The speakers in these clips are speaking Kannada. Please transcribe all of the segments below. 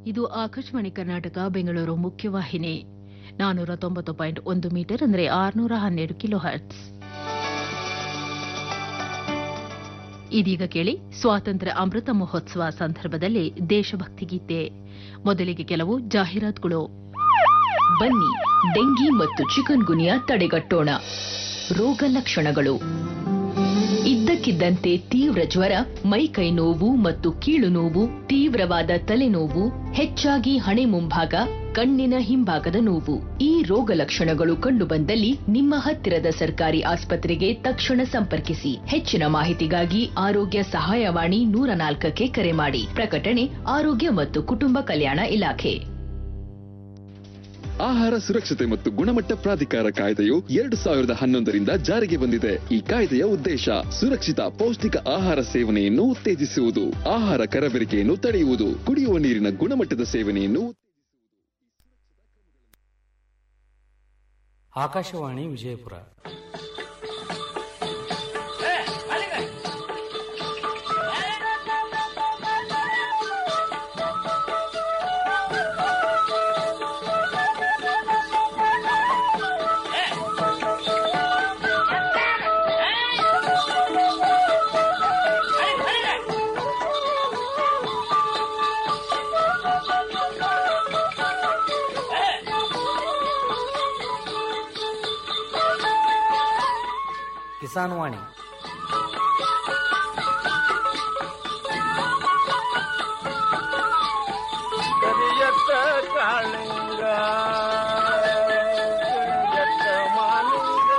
ಇದು ಆಕಾಶವಾಣಿ ಕರ್ನಾಟಕ ಬೆಂಗಳೂರು ಮುಖ್ಯವಾಹಿನಿ ನಾನೂರ ತೊಂಬತ್ತು ಪಾಯಿಂಟ್ ಒಂದು ಮೀಟರ್ ಅಂದರೆ ಆರುನೂರ ಹನ್ನೆರಡು ಕಿಲೋ ಹರ್ಟ್ಸ್ ಇದೀಗ ಕೇಳಿ ಸ್ವಾತಂತ್ರ್ಯ ಅಮೃತ ಮಹೋತ್ಸವ ಸಂದರ್ಭದಲ್ಲಿ ದೇಶಭಕ್ತಿ ಗೀತೆ ಮೊದಲಿಗೆ ಕೆಲವು ಜಾಹೀರಾತುಗಳು ಬನ್ನಿ ಡೆಂಗಿ ಮತ್ತು ಚಿಕನ್ ಗುನಿಯಾ ತಡೆಗಟ್ಟೋಣ ರೋಗ ಲಕ್ಷಣಗಳು ಇದ್ದಕ್ಕಿದ್ದಂತೆ ತೀವ್ರ ಜ್ವರ ಮೈಕೈ ನೋವು ಮತ್ತು ಕೀಳು ನೋವು ತೀವ್ರವಾದ ತಲೆನೋವು ಹೆಚ್ಚಾಗಿ ಹಣೆ ಮುಂಭಾಗ ಕಣ್ಣಿನ ಹಿಂಭಾಗದ ನೋವು ಈ ರೋಗ ಲಕ್ಷಣಗಳು ಕಂಡುಬಂದಲ್ಲಿ ನಿಮ್ಮ ಹತ್ತಿರದ ಸರ್ಕಾರಿ ಆಸ್ಪತ್ರೆಗೆ ತಕ್ಷಣ ಸಂಪರ್ಕಿಸಿ ಹೆಚ್ಚಿನ ಮಾಹಿತಿಗಾಗಿ ಆರೋಗ್ಯ ಸಹಾಯವಾಣಿ ನೂರ ನಾಲ್ಕಕ್ಕೆ ಕರೆ ಮಾಡಿ ಪ್ರಕಟಣೆ ಆರೋಗ್ಯ ಮತ್ತು ಕುಟುಂಬ ಕಲ್ಯಾಣ ಇಲಾಖೆ ಆಹಾರ ಸುರಕ್ಷತೆ ಮತ್ತು ಗುಣಮಟ್ಟ ಪ್ರಾಧಿಕಾರ ಕಾಯ್ದೆಯು ಎರಡು ಸಾವಿರದ ಹನ್ನೊಂದರಿಂದ ಜಾರಿಗೆ ಬಂದಿದೆ ಈ ಕಾಯ್ದೆಯ ಉದ್ದೇಶ ಸುರಕ್ಷಿತ ಪೌಷ್ಟಿಕ ಆಹಾರ ಸೇವನೆಯನ್ನು ಉತ್ತೇಜಿಸುವುದು ಆಹಾರ ಕರಬೇರಿಕೆಯನ್ನು ತಡೆಯುವುದು ಕುಡಿಯುವ ನೀರಿನ ಗುಣಮಟ್ಟದ ಸೇವನೆಯನ್ನು ಆಕಾಶವಾಣಿ ವಿಜಯಪುರ ಕಿಸಾನ್ ವಾಣಿ ಕರಿಯತ್ತ ಕಾಳಿಂಗ ಕರಿಯತ್ತ ಮಾಲಿಂಗ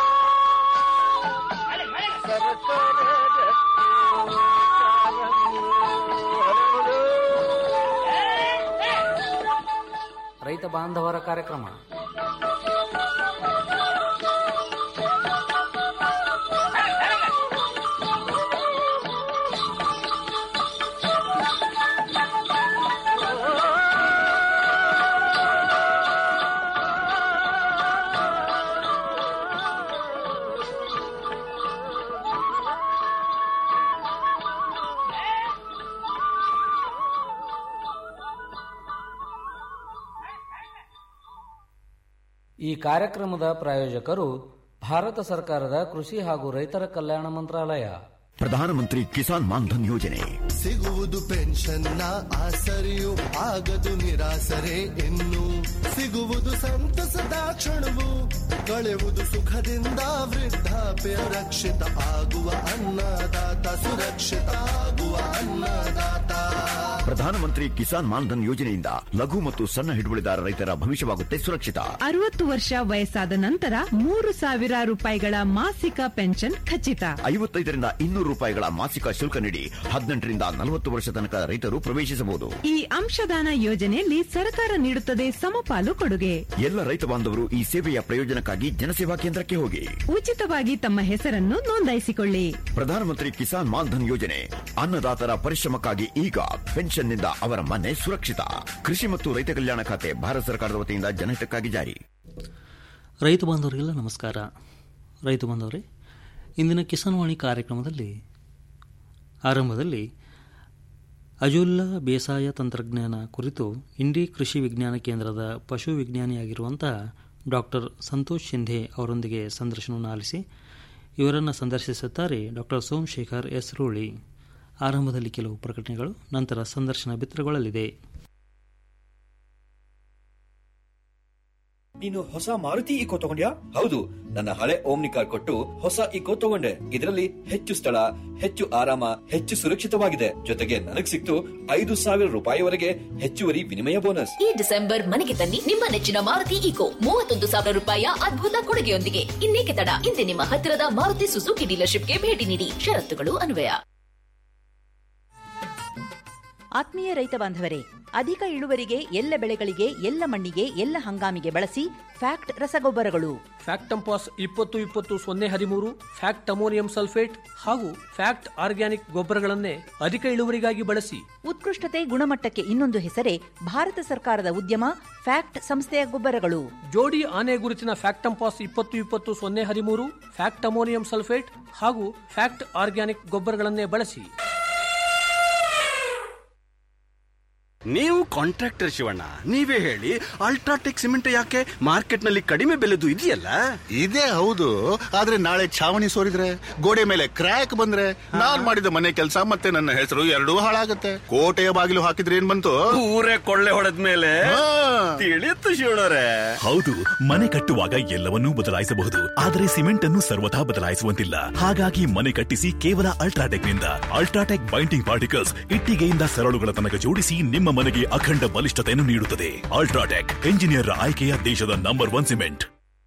ಸರಸರ ರಕ್ತಿ ಕಾರಂಗಿ ಹರಡು. ರೈತ ಬಾಂಧವರ ಕಾರ್ಯಕ್ರಮ ಈ ಕಾರ್ಯಕ್ರಮದ ಪ್ರಾಯೋಜಕರು ಭಾರತ ಸರ್ಕಾರದ ಕೃಷಿ ಹಾಗೂ ರೈತರ ಕಲ್ಯಾಣ ಮಂತ್ರಾಲಯ ಪ್ರಧಾನಮಂತ್ರಿ ಕಿಸಾನ್ ಮಾನ್ಧನ್ ಯೋಜನೆ ಸಿಗುವುದು ಪೆನ್ಷನ್ನ ಆಸರೆಯು ಆಗದು ನಿರಾಸರೆ ಇನ್ನು ಸಿಗುವುದು ಸಂತಸದ ಕ್ಷಣವು ಕಳೆಯುವುದು ಸುಖದಿಂದ ವೃದ್ಧಾಪ್ಯ ರಕ್ಷಿತ ಆಗುವ ಅನ್ನದಾತ ಸುರಕ್ಷಿತ ಆಗುವ ಅನ್ನದಾತ ಪ್ರಧಾನಮಂತ್ರಿ ಕಿಸಾನ್ ಮಾನ್ಧನ್ ಯೋಜನೆಯಿಂದ ಲಘು ಮತ್ತು ಸಣ್ಣ ಹಿಡುವಳಿದಾರ ರೈತರ ಭವಿಷ್ಯವಾಗುತ್ತೆ ಸುರಕ್ಷಿತ ಅರವತ್ತು ವರ್ಷ ವಯಸ್ಸಾದ ನಂತರ ಮೂರು ಸಾವಿರ ರೂಪಾಯಿಗಳ ಮಾಸಿಕ ಪೆನ್ಷನ್ ಖಚಿತ ಐವತ್ತೈದರಿಂದ ಇನ್ನೂರು ರೂಪಾಯಿಗಳ ಮಾಸಿಕ ಶುಲ್ಕ ನೀಡಿ ಹದಿನೆಂಟರಿಂದ ನಲವತ್ತು ವರ್ಷ ತನಕ ರೈತರು ಪ್ರವೇಶಿಸಬಹುದು ಈ ಅಂಶದಾನ ಯೋಜನೆಯಲ್ಲಿ ಸರ್ಕಾರ ನೀಡುತ್ತದೆ ಸಮಪಾಲು ಕೊಡುಗೆ ಎಲ್ಲ ರೈತ ಬಾಂಧವರು ಈ ಸೇವೆಯ ಪ್ರಯೋಜನಕ್ಕಾಗಿ ಜನಸೇವಾ ಕೇಂದ್ರಕ್ಕೆ ಹೋಗಿ ಉಚಿತವಾಗಿ ತಮ್ಮ ಹೆಸರನ್ನು ನೋಂದಾಯಿಸಿಕೊಳ್ಳಿ ಪ್ರಧಾನಮಂತ್ರಿ ಕಿಸಾನ್ ಮಾನ್ಧನ್ ಯೋಜನೆ ಅನ್ನದಾತರ ಪರಿಶ್ರಮಕ್ಕಾಗಿ ಈಗ ಪೆನ್ಷನ್ನಿಂದ ಅವರ ಮನೆ ಸುರಕ್ಷಿತ ಕೃಷಿ ಮತ್ತು ರೈತ ಕಲ್ಯಾಣ ಖಾತೆ ಭಾರತ ಸರ್ಕಾರದ ವತಿಯಿಂದ ಜನಹಿತಕ್ಕಾಗಿ ಜಾರಿ ರೈತ ಬಾಂಧವರಿಗೆಲ್ಲ ನಮಸ್ಕಾರ ರೈತ ಬಾಂಧವರೇ ಇಂದಿನ ಕಿಸಾನ್ ವಾಣಿ ಕಾರ್ಯಕ್ರಮದಲ್ಲಿ ಆರಂಭದಲ್ಲಿ ಅಜುಲ್ಲಾ ಬೇಸಾಯ ತಂತ್ರಜ್ಞಾನ ಕುರಿತು ಇಂಡಿ ಕೃಷಿ ವಿಜ್ಞಾನ ಕೇಂದ್ರದ ಪಶು ವಿಜ್ಞಾನಿಯಾಗಿರುವಂತಹ ಡಾಕ್ಟರ್ ಸಂತೋಷ್ ಶಿಂಧೆ ಅವರೊಂದಿಗೆ ಸಂದರ್ಶನವನ್ನು ಆಲಿಸಿ ಇವರನ್ನು ಸಂದರ್ಶಿಸುತ್ತಾರೆ ಡಾಕ್ಟರ್ ಸೋಮಶೇಖರ್ ಎಸ್ ರೂಳಿ ಆರಂಭದಲ್ಲಿ ಕೆಲವು ಪ್ರಕಟಣೆಗಳು ನಂತರ ಸಂದರ್ಶನ ಬಿತ್ತರಗೊಳ್ಳಲಿದೆ ನೀನು ಹೊಸ ಮಾರುತಿ ಇಕೋ ತಗೊಂಡ್ಯಾ ಹೌದು ನನ್ನ ಹಳೆ ಓಮ್ನಿ ಕಾರ್ ಕೊಟ್ಟು ಹೊಸ ಇಕೋ ತಗೊಂಡೆ ಇದರಲ್ಲಿ ಹೆಚ್ಚು ಸ್ಥಳ ಹೆಚ್ಚು ಆರಾಮ ಹೆಚ್ಚು ಸುರಕ್ಷಿತವಾಗಿದೆ ಜೊತೆಗೆ ನನಗ್ ಸಿಕ್ತು ಐದು ಸಾವಿರ ರೂಪಾಯಿವರೆಗೆ ಹೆಚ್ಚುವರಿ ವಿನಿಮಯ ಬೋನಸ್ ಈ ಡಿಸೆಂಬರ್ ಮನೆಗೆ ತನ್ನಿ ನಿಮ್ಮ ನೆಚ್ಚಿನ ಮಾರುತಿ ಈಕೋ ಮೂವತ್ತೊಂದು ಸಾವಿರ ರೂಪಾಯಿಯ ಅದ್ಭುತ ಕೊಡುಗೆಯೊಂದಿಗೆ ಇನ್ನೇಕೆ ತಡ ಇಂದೇ ನಿಮ್ಮ ಹತ್ತಿರದ ಮಾರುತಿ ಸುಜುಕಿ ಡೀಲರ್ಶಿಪ್ಗೆ ಭೇಟಿ ನೀಡಿ ಷರತ್ತುಗಳು ಅನ್ವಯ ಆತ್ಮೀಯ ರೈತ ಬಾಂಧವರೇ ಅಧಿಕ ಇಳುವರಿಗೆ ಎಲ್ಲ ಬೆಳೆಗಳಿಗೆ ಎಲ್ಲ ಮಣ್ಣಿಗೆ ಎಲ್ಲ ಹಂಗಾಮಿಗೆ ಬಳಸಿ ಫ್ಯಾಕ್ಟ್ ರಸಗೊಬ್ಬರಗಳು ಫ್ಯಾಕ್ಟ್ ಟಂಪಾಸ್ ಇಪ್ಪತ್ತು ಇಪ್ಪತ್ತು ಸೊನ್ನೆ ಹದಿಮೂರು ಫ್ಯಾಕ್ಟ್ ಅಮೋನಿಯಂ ಸಲ್ಫೇಟ್ ಹಾಗೂ ಫ್ಯಾಕ್ಟ್ ಆರ್ಗ್ಯಾನಿಕ್ ಗೊಬ್ಬರಗಳನ್ನೇ ಅಧಿಕ ಇಳುವರಿಗಾಗಿ ಬಳಸಿ ಉತ್ಕೃಷ್ಟತೆ ಗುಣಮಟ್ಟಕ್ಕೆ ಇನ್ನೊಂದು ಹೆಸರೇ ಭಾರತ ಸರ್ಕಾರದ ಉದ್ಯಮ ಫ್ಯಾಕ್ಟ್ ಸಂಸ್ಥೆಯ ಗೊಬ್ಬರಗಳು ಜೋಡಿ ಆನೆ ಗುರುತಿನ ಫ್ಯಾಕ್ಟ್ ಟಂಪಾಸ್ ಇಪ್ಪತ್ತು ಇಪ್ಪತ್ತು ಸೊನ್ನೆ ಹದಿಮೂರು ಫ್ಯಾಕ್ಟ್ ಅಮೋನಿಯಂ ಸಲ್ಫೇಟ್ ಹಾಗೂ ಫ್ಯಾಕ್ಟ್ ಆರ್ಗ್ಯಾನಿಕ್ ಗೊಬ್ಬರಗಳನ್ನೇ ಬಳಸಿ ನೀವು ಕಾಂಟ್ರಾಕ್ಟರ್ ಶಿವಣ್ಣ ನೀವೇ ಹೇಳಿ ಅಲ್ಟ್ರಾಟೆಕ್ ಸಿಮೆಂಟ್ ಯಾಕೆ ಮಾರ್ಕೆಟ್ ನಲ್ಲಿ ಕಡಿಮೆ ಬೆಲೆದು ಇದೆಯಲ್ಲ ಇದೇ ಹೌದು ಆದ್ರೆ ನಾಳೆ ಛಾವಣಿ ಸೋರಿದ್ರೆ ಗೋಡೆ ಮೇಲೆ ಕ್ರ್ಯಾಕ್ ಬಂದ್ರೆ ನಾನ್ ಮಾಡಿದ ಮನೆ ಕೆಲಸ ಮತ್ತೆ ನನ್ನ ಹೆಸರು ಎರಡೂ ಹಾಳಾಗತ್ತೆ ಕೋಟೆಯ ಬಾಗಿಲು ಹಾಕಿದ್ರೆ ಏನ್ ಬಂತು ಊರೇ ಕೊಳ್ಳೆ ಹೊಡೆದ್ಮೇಲೆ ತಿಳಿಯುತ್ತು ಶಿವಣ್ಣರೇ ಹೌದು ಮನೆ ಕಟ್ಟುವಾಗ ಎಲ್ಲವನ್ನೂ ಬದಲಾಯಿಸಬಹುದು ಆದರೆ ಸಿಮೆಂಟ್ ಅನ್ನು ಸರ್ವಥಾ ಬದಲಾಯಿಸುವಂತಿಲ್ಲ ಹಾಗಾಗಿ ಮನೆ ಕಟ್ಟಿಸಿ ಕೇವಲ ಅಲ್ಟ್ರಾಟೆಕ್ ನಿಂದ ಅಲ್ಟ್ರಾಟೆಕ್ ಬೈಂಡಿಂಗ್ ಪಾರ್ಟಿಕಲ್ಸ್ ಇಟ್ಟಿಗೆಯಿಂದ ಸರಳುಗಳ ತನಕ ಜೋಡಿಸಿ ನಿಮ್ಮ ಮನೆಗೆ ಅಖಂಡ ಬಲಿಷ್ಠತೆಯನ್ನು ನೀಡುತ್ತದೆ ಅಲ್ಟ್ರಾಟೆಕ್ ಎಂಜಿನಿಯರ್ ಆಯ್ಕೆಯ ದೇಶದ ನಂಬರ್ ಒನ್ ಸಿಮೆಂಟ್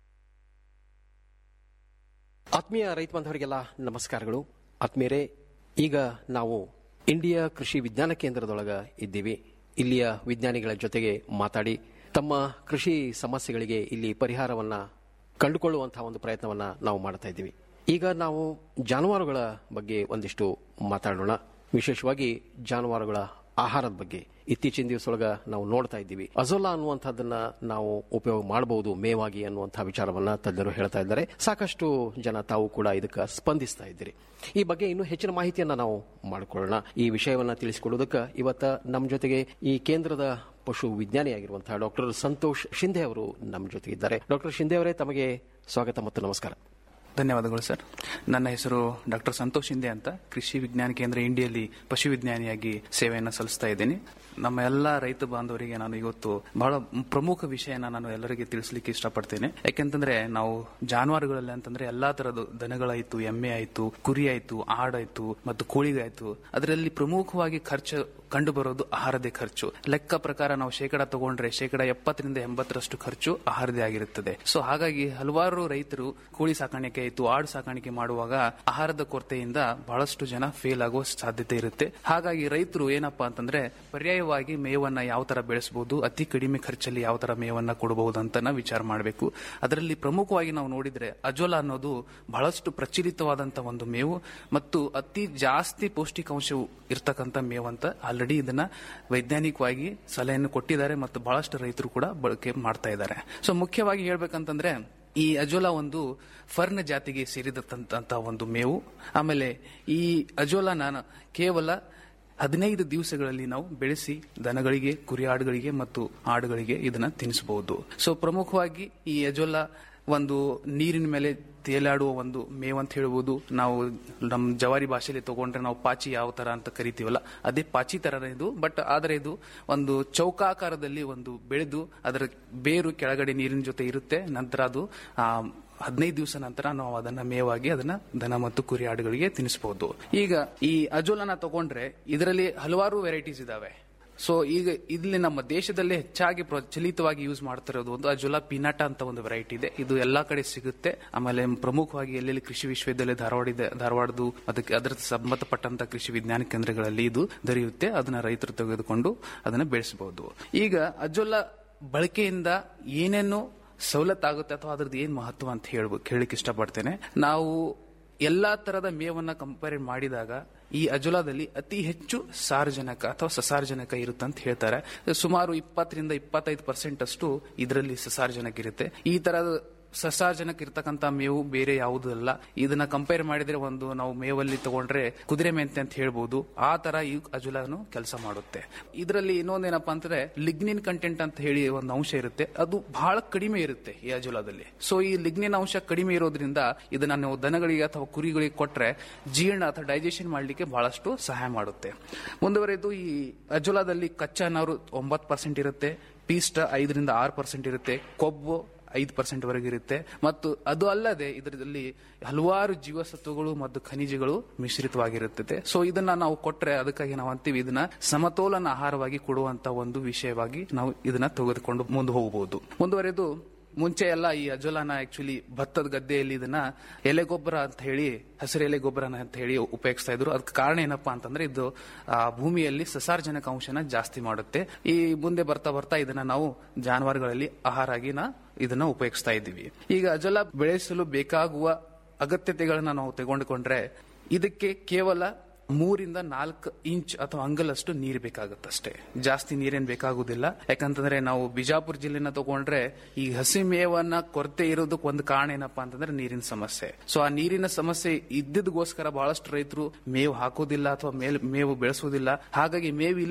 ಆತ್ಮೀಯ ರೈತ ಬಾಂಧವರಿಗೆಲ್ಲ ನಮಸ್ಕಾರಗಳು ಆತ್ಮೀಯರೇ ಈಗ ನಾವು ಇಂಡಿಯಾ ಕೃಷಿ ವಿಜ್ಞಾನ ಕೇಂದ್ರದೊಳಗ ಇದ್ದೀವಿ ಇಲ್ಲಿಯ ವಿಜ್ಞಾನಿಗಳ ಜೊತೆಗೆ ಮಾತಾಡಿ ತಮ್ಮ ಕೃಷಿ ಸಮಸ್ಯೆಗಳಿಗೆ ಇಲ್ಲಿ ಪರಿಹಾರವನ್ನ ಕಂಡುಕೊಳ್ಳುವಂತಹ ಒಂದು ಪ್ರಯತ್ನವನ್ನ ನಾವು ಮಾಡ್ತಾ ಇದ್ದೀವಿ ಈಗ ನಾವು ಜಾನುವಾರುಗಳ ಬಗ್ಗೆ ಒಂದಿಷ್ಟು ಮಾತಾಡೋಣ ವಿಶೇಷವಾಗಿ ಜಾನುವಾರುಗಳ ಆಹಾರದ ಬಗ್ಗೆ ಇತ್ತೀಚಿನ ದಿವಸದೊಳಗ ನಾವು ನೋಡ್ತಾ ಇದ್ದೀವಿ ಅಜೋಲಾ ಅನ್ನುವಂಥದ್ದನ್ನ ನಾವು ಉಪಯೋಗ ಮಾಡಬಹುದು ಮೇವಾಗಿ ಅನ್ನುವಂತಹ ವಿಚಾರವನ್ನ ತಜ್ಞರು ಹೇಳ್ತಾ ಇದ್ದಾರೆ ಸಾಕಷ್ಟು ಜನ ತಾವು ಕೂಡ ಇದಕ್ಕೆ ಸ್ಪಂದಿಸ್ತಾ ಇದ್ದೀರಿ ಈ ಬಗ್ಗೆ ಇನ್ನೂ ಹೆಚ್ಚಿನ ಮಾಹಿತಿಯನ್ನ ನಾವು ಮಾಡಿಕೊಳ್ಳೋಣ ಈ ವಿಷಯವನ್ನ ತಿಳಿಸಿಕೊಡೋದಕ್ಕೆ ಇವತ್ತ ನಮ್ಮ ಜೊತೆಗೆ ಈ ಕೇಂದ್ರದ ಪಶು ವಿಜ್ಞಾನಿಯಾಗಿರುವಂತಹ ಡಾಕ್ಟರ್ ಸಂತೋಷ್ ಶಿಂದೆ ಅವರು ನಮ್ಮ ಜೊತೆಗಿದ್ದಾರೆ ಡಾಕ್ಟರ್ ಶಿಂದೆ ಅವರೇ ತಮಗೆ ಸ್ವಾಗತ ಮತ್ತು ನಮಸ್ಕಾರ ಧನ್ಯವಾದಗಳು ಸರ್ ನನ್ನ ಹೆಸರು ಡಾಕ್ಟರ್ ಸಂತೋಷ್ ಹಿಂದೆ ಅಂತ ಕೃಷಿ ವಿಜ್ಞಾನ ಕೇಂದ್ರ ಇಂಡಿಯಲ್ಲಿ ಪಶು ವಿಜ್ಞಾನಿಯಾಗಿ ಸೇವೆಯನ್ನು ಸಲ್ಲಿಸ್ತಾ ಇದ್ದೀನಿ ನಮ್ಮ ಎಲ್ಲ ರೈತ ಬಾಂಧವರಿಗೆ ನಾನು ಇವತ್ತು ಬಹಳ ಪ್ರಮುಖ ವಿಷಯನ ನಾನು ಎಲ್ಲರಿಗೆ ತಿಳಿಸ್ಲಿಕ್ಕೆ ಇಷ್ಟಪಡ್ತೇನೆ ಯಾಕೆಂತಂದ್ರೆ ನಾವು ಜಾನುವಾರುಗಳಲ್ಲಿ ಅಂತಂದ್ರೆ ಎಲ್ಲಾ ತರದ ದನಗಳಾಯ್ತು ಎಮ್ಮೆ ಆಯ್ತು ಕುರಿ ಆಯ್ತು ಆಡಾಯ್ತು ಮತ್ತು ಕೋಳಿಗಾಯ್ತು ಅದರಲ್ಲಿ ಪ್ರಮುಖವಾಗಿ ಖರ್ಚು ಕಂಡು ಬರೋದು ಆಹಾರದೇ ಖರ್ಚು ಲೆಕ್ಕ ಪ್ರಕಾರ ನಾವು ಶೇಕಡ ತಗೊಂಡ್ರೆ ಶೇಕಡ ಎಪ್ಪತ್ತರಿಂದ ಎಂಬತ್ತರಷ್ಟು ಖರ್ಚು ಆಹಾರದೇ ಆಗಿರುತ್ತದೆ ಸೊ ಹಾಗಾಗಿ ಹಲವಾರು ರೈತರು ಕೋಳಿ ಸಾಕಾಣಿಕೆ ಆಯ್ತು ಆಡು ಸಾಕಾಣಿಕೆ ಮಾಡುವಾಗ ಆಹಾರದ ಕೊರತೆಯಿಂದ ಬಹಳಷ್ಟು ಜನ ಫೇಲ್ ಆಗುವ ಸಾಧ್ಯತೆ ಇರುತ್ತೆ ಹಾಗಾಗಿ ರೈತರು ಏನಪ್ಪಾ ಅಂತಂದ್ರೆ ಪರ್ಯಾಯವಾಗಿ ಮೇವನ್ನ ಯಾವ ತರ ಬೆಳೆಸಬಹುದು ಅತಿ ಕಡಿಮೆ ಖರ್ಚಲ್ಲಿ ಯಾವ ತರ ಮೇವನ್ನ ಕೊಡಬಹುದು ಅಂತ ನಾವು ವಿಚಾರ ಮಾಡಬೇಕು ಅದರಲ್ಲಿ ಪ್ರಮುಖವಾಗಿ ನಾವು ನೋಡಿದ್ರೆ ಅಜೋಲಾ ಅನ್ನೋದು ಬಹಳಷ್ಟು ಪ್ರಚಲಿತವಾದಂತಹ ಒಂದು ಮೇವು ಮತ್ತು ಅತಿ ಜಾಸ್ತಿ ಪೌಷ್ಟಿಕಾಂಶವು ಇರ್ತಕ್ಕಂಥ ಮೇವು ಅಂತ ಆಲ್ರೆಡಿ ಇದನ್ನ ವೈಜ್ಞಾನಿಕವಾಗಿ ಸಲಹೆಯನ್ನು ಕೊಟ್ಟಿದ್ದಾರೆ ಮತ್ತು ಬಹಳಷ್ಟು ರೈತರು ಕೂಡ ಬಳಕೆ ಮಾಡ್ತಾ ಇದ್ದಾರೆ ಸೊ ಮುಖ್ಯವಾಗಿ ಹೇಳ್ಬೇಕಂತಂದ್ರೆ ಈ ಅಜೋಲಾ ಒಂದು ಫರ್ನ್ ಜಾತಿಗೆ ಸೇರಿದಂತಹ ಒಂದು ಮೇವು ಆಮೇಲೆ ಈ ಅಜೋಲಾನ ಕೇವಲ ಹದಿನೈದು ದಿವಸಗಳಲ್ಲಿ ನಾವು ಬೆಳೆಸಿ ದನಗಳಿಗೆ ಕುರಿ ಆಡುಗಳಿಗೆ ಮತ್ತು ಆಡುಗಳಿಗೆ ಇದನ್ನ ತಿನ್ನಿಸಬಹುದು ಸೊ ಪ್ರಮುಖವಾಗಿ ಈ ಅಜೋಲಾ ಒಂದು ನೀರಿನ ಮೇಲೆ ತೇಲಾಡುವ ಒಂದು ಮೇವ್ ಅಂತ ಹೇಳ್ಬೋದು ನಾವು ನಮ್ಮ ಜವಾರಿ ಭಾಷೆಯಲ್ಲಿ ತಗೊಂಡ್ರೆ ನಾವು ಪಾಚಿ ಯಾವ ತರ ಅಂತ ಕರಿತೀವಲ್ಲ ಅದೇ ಪಾಚಿ ತರ ಇದು ಬಟ್ ಆದ್ರೆ ಇದು ಒಂದು ಚೌಕಾಕಾರದಲ್ಲಿ ಒಂದು ಬೆಳೆದು ಅದರ ಬೇರು ಕೆಳಗಡೆ ನೀರಿನ ಜೊತೆ ಇರುತ್ತೆ ನಂತರ ಅದು ಆ ಹದಿನೈದು ದಿವಸ ನಂತರ ನಾವು ಅದನ್ನ ಮೇವಾಗಿ ಅದನ್ನ ದನ ಮತ್ತು ಕುರಿ ಆಡುಗಳಿಗೆ ತಿನ್ನಿಸಬಹುದು ಈಗ ಈ ಅಜೋಲನ ತಗೊಂಡ್ರೆ ಇದರಲ್ಲಿ ಹಲವಾರು ವೆರೈಟೀಸ್ ಇದಾವೆ ಸೊ ಈಗ ಇಲ್ಲಿ ನಮ್ಮ ದೇಶದಲ್ಲೇ ಹೆಚ್ಚಾಗಿ ಪ್ರಚಲಿತವಾಗಿ ಯೂಸ್ ಮಾಡ್ತಿರೋದು ಒಂದು ಅಜೋಲಾ ಪಿನಾಟ ಅಂತ ಒಂದು ವೆರೈಟಿ ಇದೆ ಇದು ಎಲ್ಲಾ ಕಡೆ ಸಿಗುತ್ತೆ ಆಮೇಲೆ ಪ್ರಮುಖವಾಗಿ ಎಲ್ಲೆಲ್ಲಿ ಕೃಷಿ ವಿಶ್ವವಿದ್ಯಾಲಯ ಧಾರವಾಡ ಇದೆ ಧಾರವಾಡದು ಅದಕ್ಕೆ ಅದರ ಸಂಬಂಧಪಟ್ಟಂತ ಕೃಷಿ ವಿಜ್ಞಾನ ಕೇಂದ್ರಗಳಲ್ಲಿ ಇದು ದೊರೆಯುತ್ತೆ ಅದನ್ನ ರೈತರು ತೆಗೆದುಕೊಂಡು ಅದನ್ನ ಬೆಳೆಸಬಹುದು ಈಗ ಅಜೋಲಾ ಬಳಕೆಯಿಂದ ಏನೇನು ಸವಲತ್ತಾಗುತ್ತೆ ಅಥವಾ ಅದ್ರದ್ದು ಏನ್ ಮಹತ್ವ ಅಂತ ಹೇಳ್ಬೇಕು ಹೇಳಲಿಕ್ಕೆ ಇಷ್ಟಪಡ್ತೇನೆ ನಾವು ಎಲ್ಲಾ ತರದ ಮೇವನ್ನ ಕಂಪೇರ್ ಮಾಡಿದಾಗ ಈ ಅಜೋಲಾದಲ್ಲಿ ಅತಿ ಹೆಚ್ಚು ಸಾರಜನಕ ಅಥವಾ ಸಸಾರಜನಕ ಇರುತ್ತೆ ಅಂತ ಹೇಳ್ತಾರೆ ಸುಮಾರು ಇಪ್ಪತ್ತರಿಂದ ಇಪ್ಪತ್ತೈದು ಪರ್ಸೆಂಟ್ ಅಷ್ಟು ಇದರಲ್ಲಿ ಸಸಾರಜನಕ ಇರುತ್ತೆ ಈ ತರದ ಸಸಾರಜನಕ ಇರ್ತಕ್ಕಂತ ಮೇವು ಬೇರೆ ಯಾವುದೂ ಅಲ್ಲ ಇದನ್ನ ಕಂಪೇರ್ ಮಾಡಿದ್ರೆ ಒಂದು ನಾವು ಮೇವಲ್ಲಿ ತಗೊಂಡ್ರೆ ಕುದುರೆ ಮೆಂತೆ ಅಂತ ಹೇಳ್ಬೋದು ಆ ತರ ಈ ಅಜುಲಾನು ಕೆಲಸ ಮಾಡುತ್ತೆ ಇದರಲ್ಲಿ ಇನ್ನೊಂದೇನಪ್ಪಾ ಅಂದ್ರೆ ಲಿಗ್ನಿನ್ ಕಂಟೆಂಟ್ ಅಂತ ಹೇಳಿ ಒಂದು ಅಂಶ ಇರುತ್ತೆ ಅದು ಬಹಳ ಕಡಿಮೆ ಇರುತ್ತೆ ಈ ಅಜುಲಾದಲ್ಲಿ ಸೊ ಈ ಲಿಗ್ನಿನ್ ಅಂಶ ಕಡಿಮೆ ಇರೋದ್ರಿಂದ ಇದನ್ನ ನಾವು ದನಗಳಿಗೆ ಅಥವಾ ಕುರಿಗಳಿಗೆ ಕೊಟ್ರೆ ಜೀರ್ಣ ಅಥವಾ ಡೈಜೆಷನ್ ಮಾಡಲಿಕ್ಕೆ ಬಹಳಷ್ಟು ಸಹಾಯ ಮಾಡುತ್ತೆ ಮುಂದುವರೆದು ಈ ಅಜುಲಾದಲ್ಲಿ ಕಚ್ಚಾ ನಾರು ಒಂಬತ್ತು ಪರ್ಸೆಂಟ್ ಇರುತ್ತೆ ಪೀಸ್ಟ್ ಐದರಿಂದ ಆರು ಪರ್ಸೆಂಟ್ ಇರುತ್ತೆ ಕೊಬ್ಬು ಐದು ಪರ್ಸೆಂಟ್ ವರೆಗೆ ಇರುತ್ತೆ ಮತ್ತು ಅದು ಅಲ್ಲದೆ ಇದರಲ್ಲಿ ಹಲವಾರು ಜೀವಸತ್ವಗಳು ಮತ್ತು ಖನಿಜಗಳು ಮಿಶ್ರಿತವಾಗಿರುತ್ತದೆ ಸೊ ಇದನ್ನ ನಾವು ಕೊಟ್ರೆ ಅದಕ್ಕಾಗಿ ನಾವು ಅಂತೀವಿ ಇದನ್ನ ಸಮತೋಲನ ಆಹಾರವಾಗಿ ಕೊಡುವಂತ ಒಂದು ವಿಷಯವಾಗಿ ನಾವು ಇದನ್ನ ತೆಗೆದುಕೊಂಡು ಮುಂದೆ ಹೋಗಬಹುದು ಮುಂದುವರೆದು ಮುಂಚೆ ಎಲ್ಲ ಈ ಅಜೋಲಾನ ಆಕ್ಚುಲಿ ಭತ್ತದ ಗದ್ದೆಯಲ್ಲಿ ಇದನ್ನ ಎಲೆ ಗೊಬ್ಬರ ಅಂತ ಹೇಳಿ ಹಸಿರು ಎಲೆ ಗೊಬ್ಬರ ಅಂತ ಹೇಳಿ ಉಪಯೋಗಿಸ್ತಾ ಇದ್ರು ಅದಕ್ಕೆ ಕಾರಣ ಏನಪ್ಪಾ ಅಂತಂದ್ರೆ ಇದು ಆ ಭೂಮಿಯಲ್ಲಿ ಸಸಾರ್ಜನಕ ಅಂಶನ ಜಾಸ್ತಿ ಮಾಡುತ್ತೆ ಈ ಮುಂದೆ ಬರ್ತಾ ಬರ್ತಾ ಇದನ್ನ ನಾವು ಜಾನುವಾರುಗಳಲ್ಲಿ ಆಹಾರ ಆಗಿ ನಾ ಇದನ್ನ ಉಪಯೋಗಿಸ್ತಾ ಇದ್ದೀವಿ ಈಗ ಅಜೋಲಾ ಬೆಳೆಸಲು ಬೇಕಾಗುವ ಅಗತ್ಯತೆಗಳನ್ನ ನಾವು ತೆಗೆದುಕೊಂಡ್ರೆ ಇದಕ್ಕೆ ಕೇವಲ ಮೂರಿಂದ ನಾಲ್ಕು ಇಂಚ್ ಅಥವಾ ಅಂಗಲಷ್ಟು ನೀರು ಬೇಕಾಗುತ್ತಷ್ಟೇ ಜಾಸ್ತಿ ನೀರೇನ್ ಬೇಕಾಗುದಿಲ್ಲ ಯಾಕಂತಂದ್ರೆ ನಾವು ಬಿಜಾಪುರ ಜಿಲ್ಲೆನ ತಗೊಂಡ್ರೆ ಈ ಹಸಿ ಮೇವನ್ನ ಕೊರತೆ ಇರೋದಕ್ಕೆ ಒಂದು ಕಾರಣ ಏನಪ್ಪಾ ಅಂತಂದ್ರೆ ನೀರಿನ ಸಮಸ್ಯೆ ಸೊ ಆ ನೀರಿನ ಸಮಸ್ಯೆ ಇದ್ದಿದ್ದಗೋಸ್ಕರ ಬಹಳಷ್ಟು ರೈತರು ಮೇವು ಹಾಕೋದಿಲ್ಲ ಅಥವಾ ಮೇವು ಬೆಳೆಸೋದಿಲ್ಲ ಹಾಗಾಗಿ ಮೇವು ಇಲ್ಲದ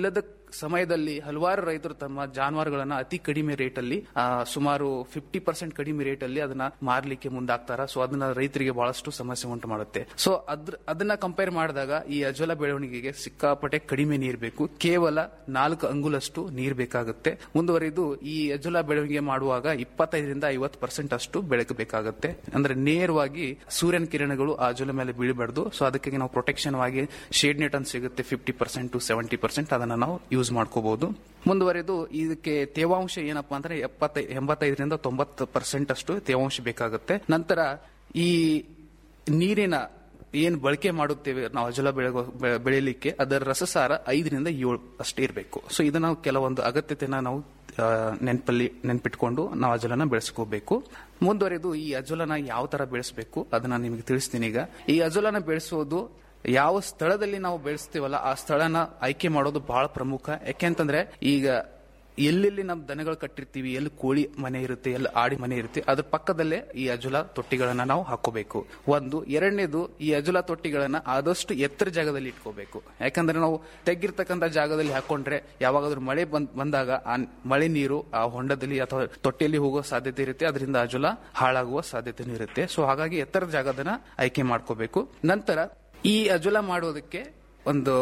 ಸಮಯದಲ್ಲಿ ಹಲವಾರು ರೈತರು ತಮ್ಮ ಜಾನುವಾರುಗಳನ್ನ ಅತಿ ಕಡಿಮೆ ರೇಟ್ ಅಲ್ಲಿ ಆ, ಸುಮಾರು ಫಿಫ್ಟಿ ಪರ್ಸೆಂಟ್ ಕಡಿಮೆ ರೇಟ್ ಅಲ್ಲಿ ಅದನ್ನ ಮಾರ್ಲಿಕ್ಕೆ ಮುಂದಾಗ್ತಾರ ಸೊ ಅದನ್ನ ರೈತರಿಗೆ ಬಹಳಷ್ಟು ಸಮಸ್ಯೆ ಉಂಟು ಮಾಡುತ್ತೆ ಸೊ ಅದ್ರ ಅದನ್ನ ಕಂಪೇರ್ ಮಾಡಿದಾಗ ಈ ಅಜೋಲ ಬೆಳವಣಿಗೆಗೆ ಸಿಕ್ಕಾಪಟ್ಟೆ ಕಡಿಮೆ ನೀರ್ ಬೇಕು ಕೇವಲ ನಾಲ್ಕು ಅಂಗುಲಷ್ಟು ನೀರ್ ಬೇಕಾಗುತ್ತೆ ಮುಂದುವರಿದು ಈ ಅಜೋಲ ಬೆಳವಣಿಗೆ ಮಾಡುವಾಗ ಇಪ್ಪತ್ತೈದರಿಂದ ಐವತ್ತು ಪರ್ಸೆಂಟ್ ಅಷ್ಟು ಬೆಳಕು ಬೇಕಾಗುತ್ತೆ ಅಂದ್ರೆ ನೇರವಾಗಿ ಸೂರ್ಯನ ಕಿರಣಗಳು ಆ ಅಜೋಲ ಮೇಲೆ ಬೀಳಬಾರ್ದು ಸೊ ಅದಕ್ಕೆ ನಾವು ಪ್ರೊಟೆಕ್ಷನ್ ಆಗಿ ಶೇಡ್ ನೆಟ್ ಅಂತ ಸಿಗುತ್ತೆ fifty percent to seventy percent ಅದನ್ನ ನಾವು ಯೂಸ್ ಮಾಡ್ಕೋಬಹುದು ಮುಂದುವರೆದು ಇದಕ್ಕೆ ತೇವಾಂಶ ಏನಪ್ಪಾ ಅಂದ್ರೆ ಎಪ್ಪತ್ತೈ ಎಂಬತ್ತೈದರಿಂದ ತೊಂಬತ್ತು ಪರ್ಸೆಂಟ್ ಅಷ್ಟು ತೇವಾಂಶ ಬೇಕಾಗುತ್ತೆ ನಂತರ ಈ ನೀರಿನ ಏನ್ ಬಳಕೆ ಮಾಡುತ್ತೇವೆ ನಾವು ಅಜಲ ಬೆಳಗೋ ಬೆ- ಬೆಳೆಯಲಿಕ್ಕೆ ಅದರ ರಸಸಾರ ಐದರಿಂದ ಏಳು ಅಷ್ಟೇ ಇರಬೇಕು ಸೊ ಇದು ನಾವು ಕೆಲವೊಂದು ಅಗತ್ಯತೆನ ನಾವು ಆ, ನೆನಪಲ್ಲಿ ನೆನ್ಪಿಟ್ಕೊಂಡು ನಾವು ಅಜಲನ ಬೆಳೆಸ್ಕೋಬೇಕು ಮುಂದುವರೆದು ಈ ಅಜಲನ ಯಾವ ತರ ಬೆಳೆಸಬೇಕು ಅದನ್ನ ನಿಮಗೆ ತಿಳಿಸ್ತೀನಿ ಈಗ ಈ ಅಜಲನ ಬೆಳೆಸೋದು ಯಾವ ಸ್ಥಳದಲ್ಲಿ ನಾವು ಬೆಳೆಸ್ತೀವಲ್ಲ ಆ ಸ್ಥಳನ ಆಯ್ಕೆ ಮಾಡೋದು ಬಹಳ ಪ್ರಮುಖ ಯಾಕೆಂತಂದ್ರೆ ಈಗ ಎಲ್ಲೆಲ್ಲಿ ನಾವು ದನಗಳು ಕಟ್ಟಿರ್ತೀವಿ ಎಲ್ಲಿ ಕೋಳಿ ಮನೆ ಇರುತ್ತೆ ಎಲ್ಲಿ ಆಡಿ ಮನೆ ಇರುತ್ತೆ ಅದ್ರ ಪಕ್ಕದಲ್ಲೇ ಈ ಅಜುಲ ತೊಟ್ಟಿಗಳನ್ನ ನಾವು ಹಾಕೋಬೇಕು ಒಂದು ಎರಡನೇದು ಈ ಅಜುಲ ತೊಟ್ಟಿಗಳನ್ನ ಆದಷ್ಟು ಎತ್ತರ ಜಾಗದಲ್ಲಿ ಇಟ್ಕೋಬೇಕು ಯಾಕಂದ್ರೆ ನಾವು ತೆಗ್ಗಿರ್ತಕ್ಕಂಥ ಜಾಗದಲ್ಲಿ ಹಾಕೊಂಡ್ರೆ ಯಾವಾಗಾದ್ರೂ ಮಳೆ ಬಂದ್ ಬಂದಾಗ ಆ ಮಳೆ ನೀರು ಆ ಹೊಂಡದಲ್ಲಿ ಅಥವಾ ತೊಟ್ಟಿಯಲ್ಲಿ ಹೋಗೋ ಸಾಧ್ಯತೆ ಇರುತ್ತೆ ಅದರಿಂದ ಅಜುಲ ಹಾಳಾಗುವ ಸಾಧ್ಯತೆನೂ ಇರುತ್ತೆ ಸೊ ಹಾಗಾಗಿ ಎತ್ತರದ ಜಾಗದನ್ನ ಆಯ್ಕೆ ಮಾಡ್ಕೋಬೇಕು ನಂತರ ಈ ಅಜುಲ ಮಾಡೋದಕ್ಕೆ ಒಂದು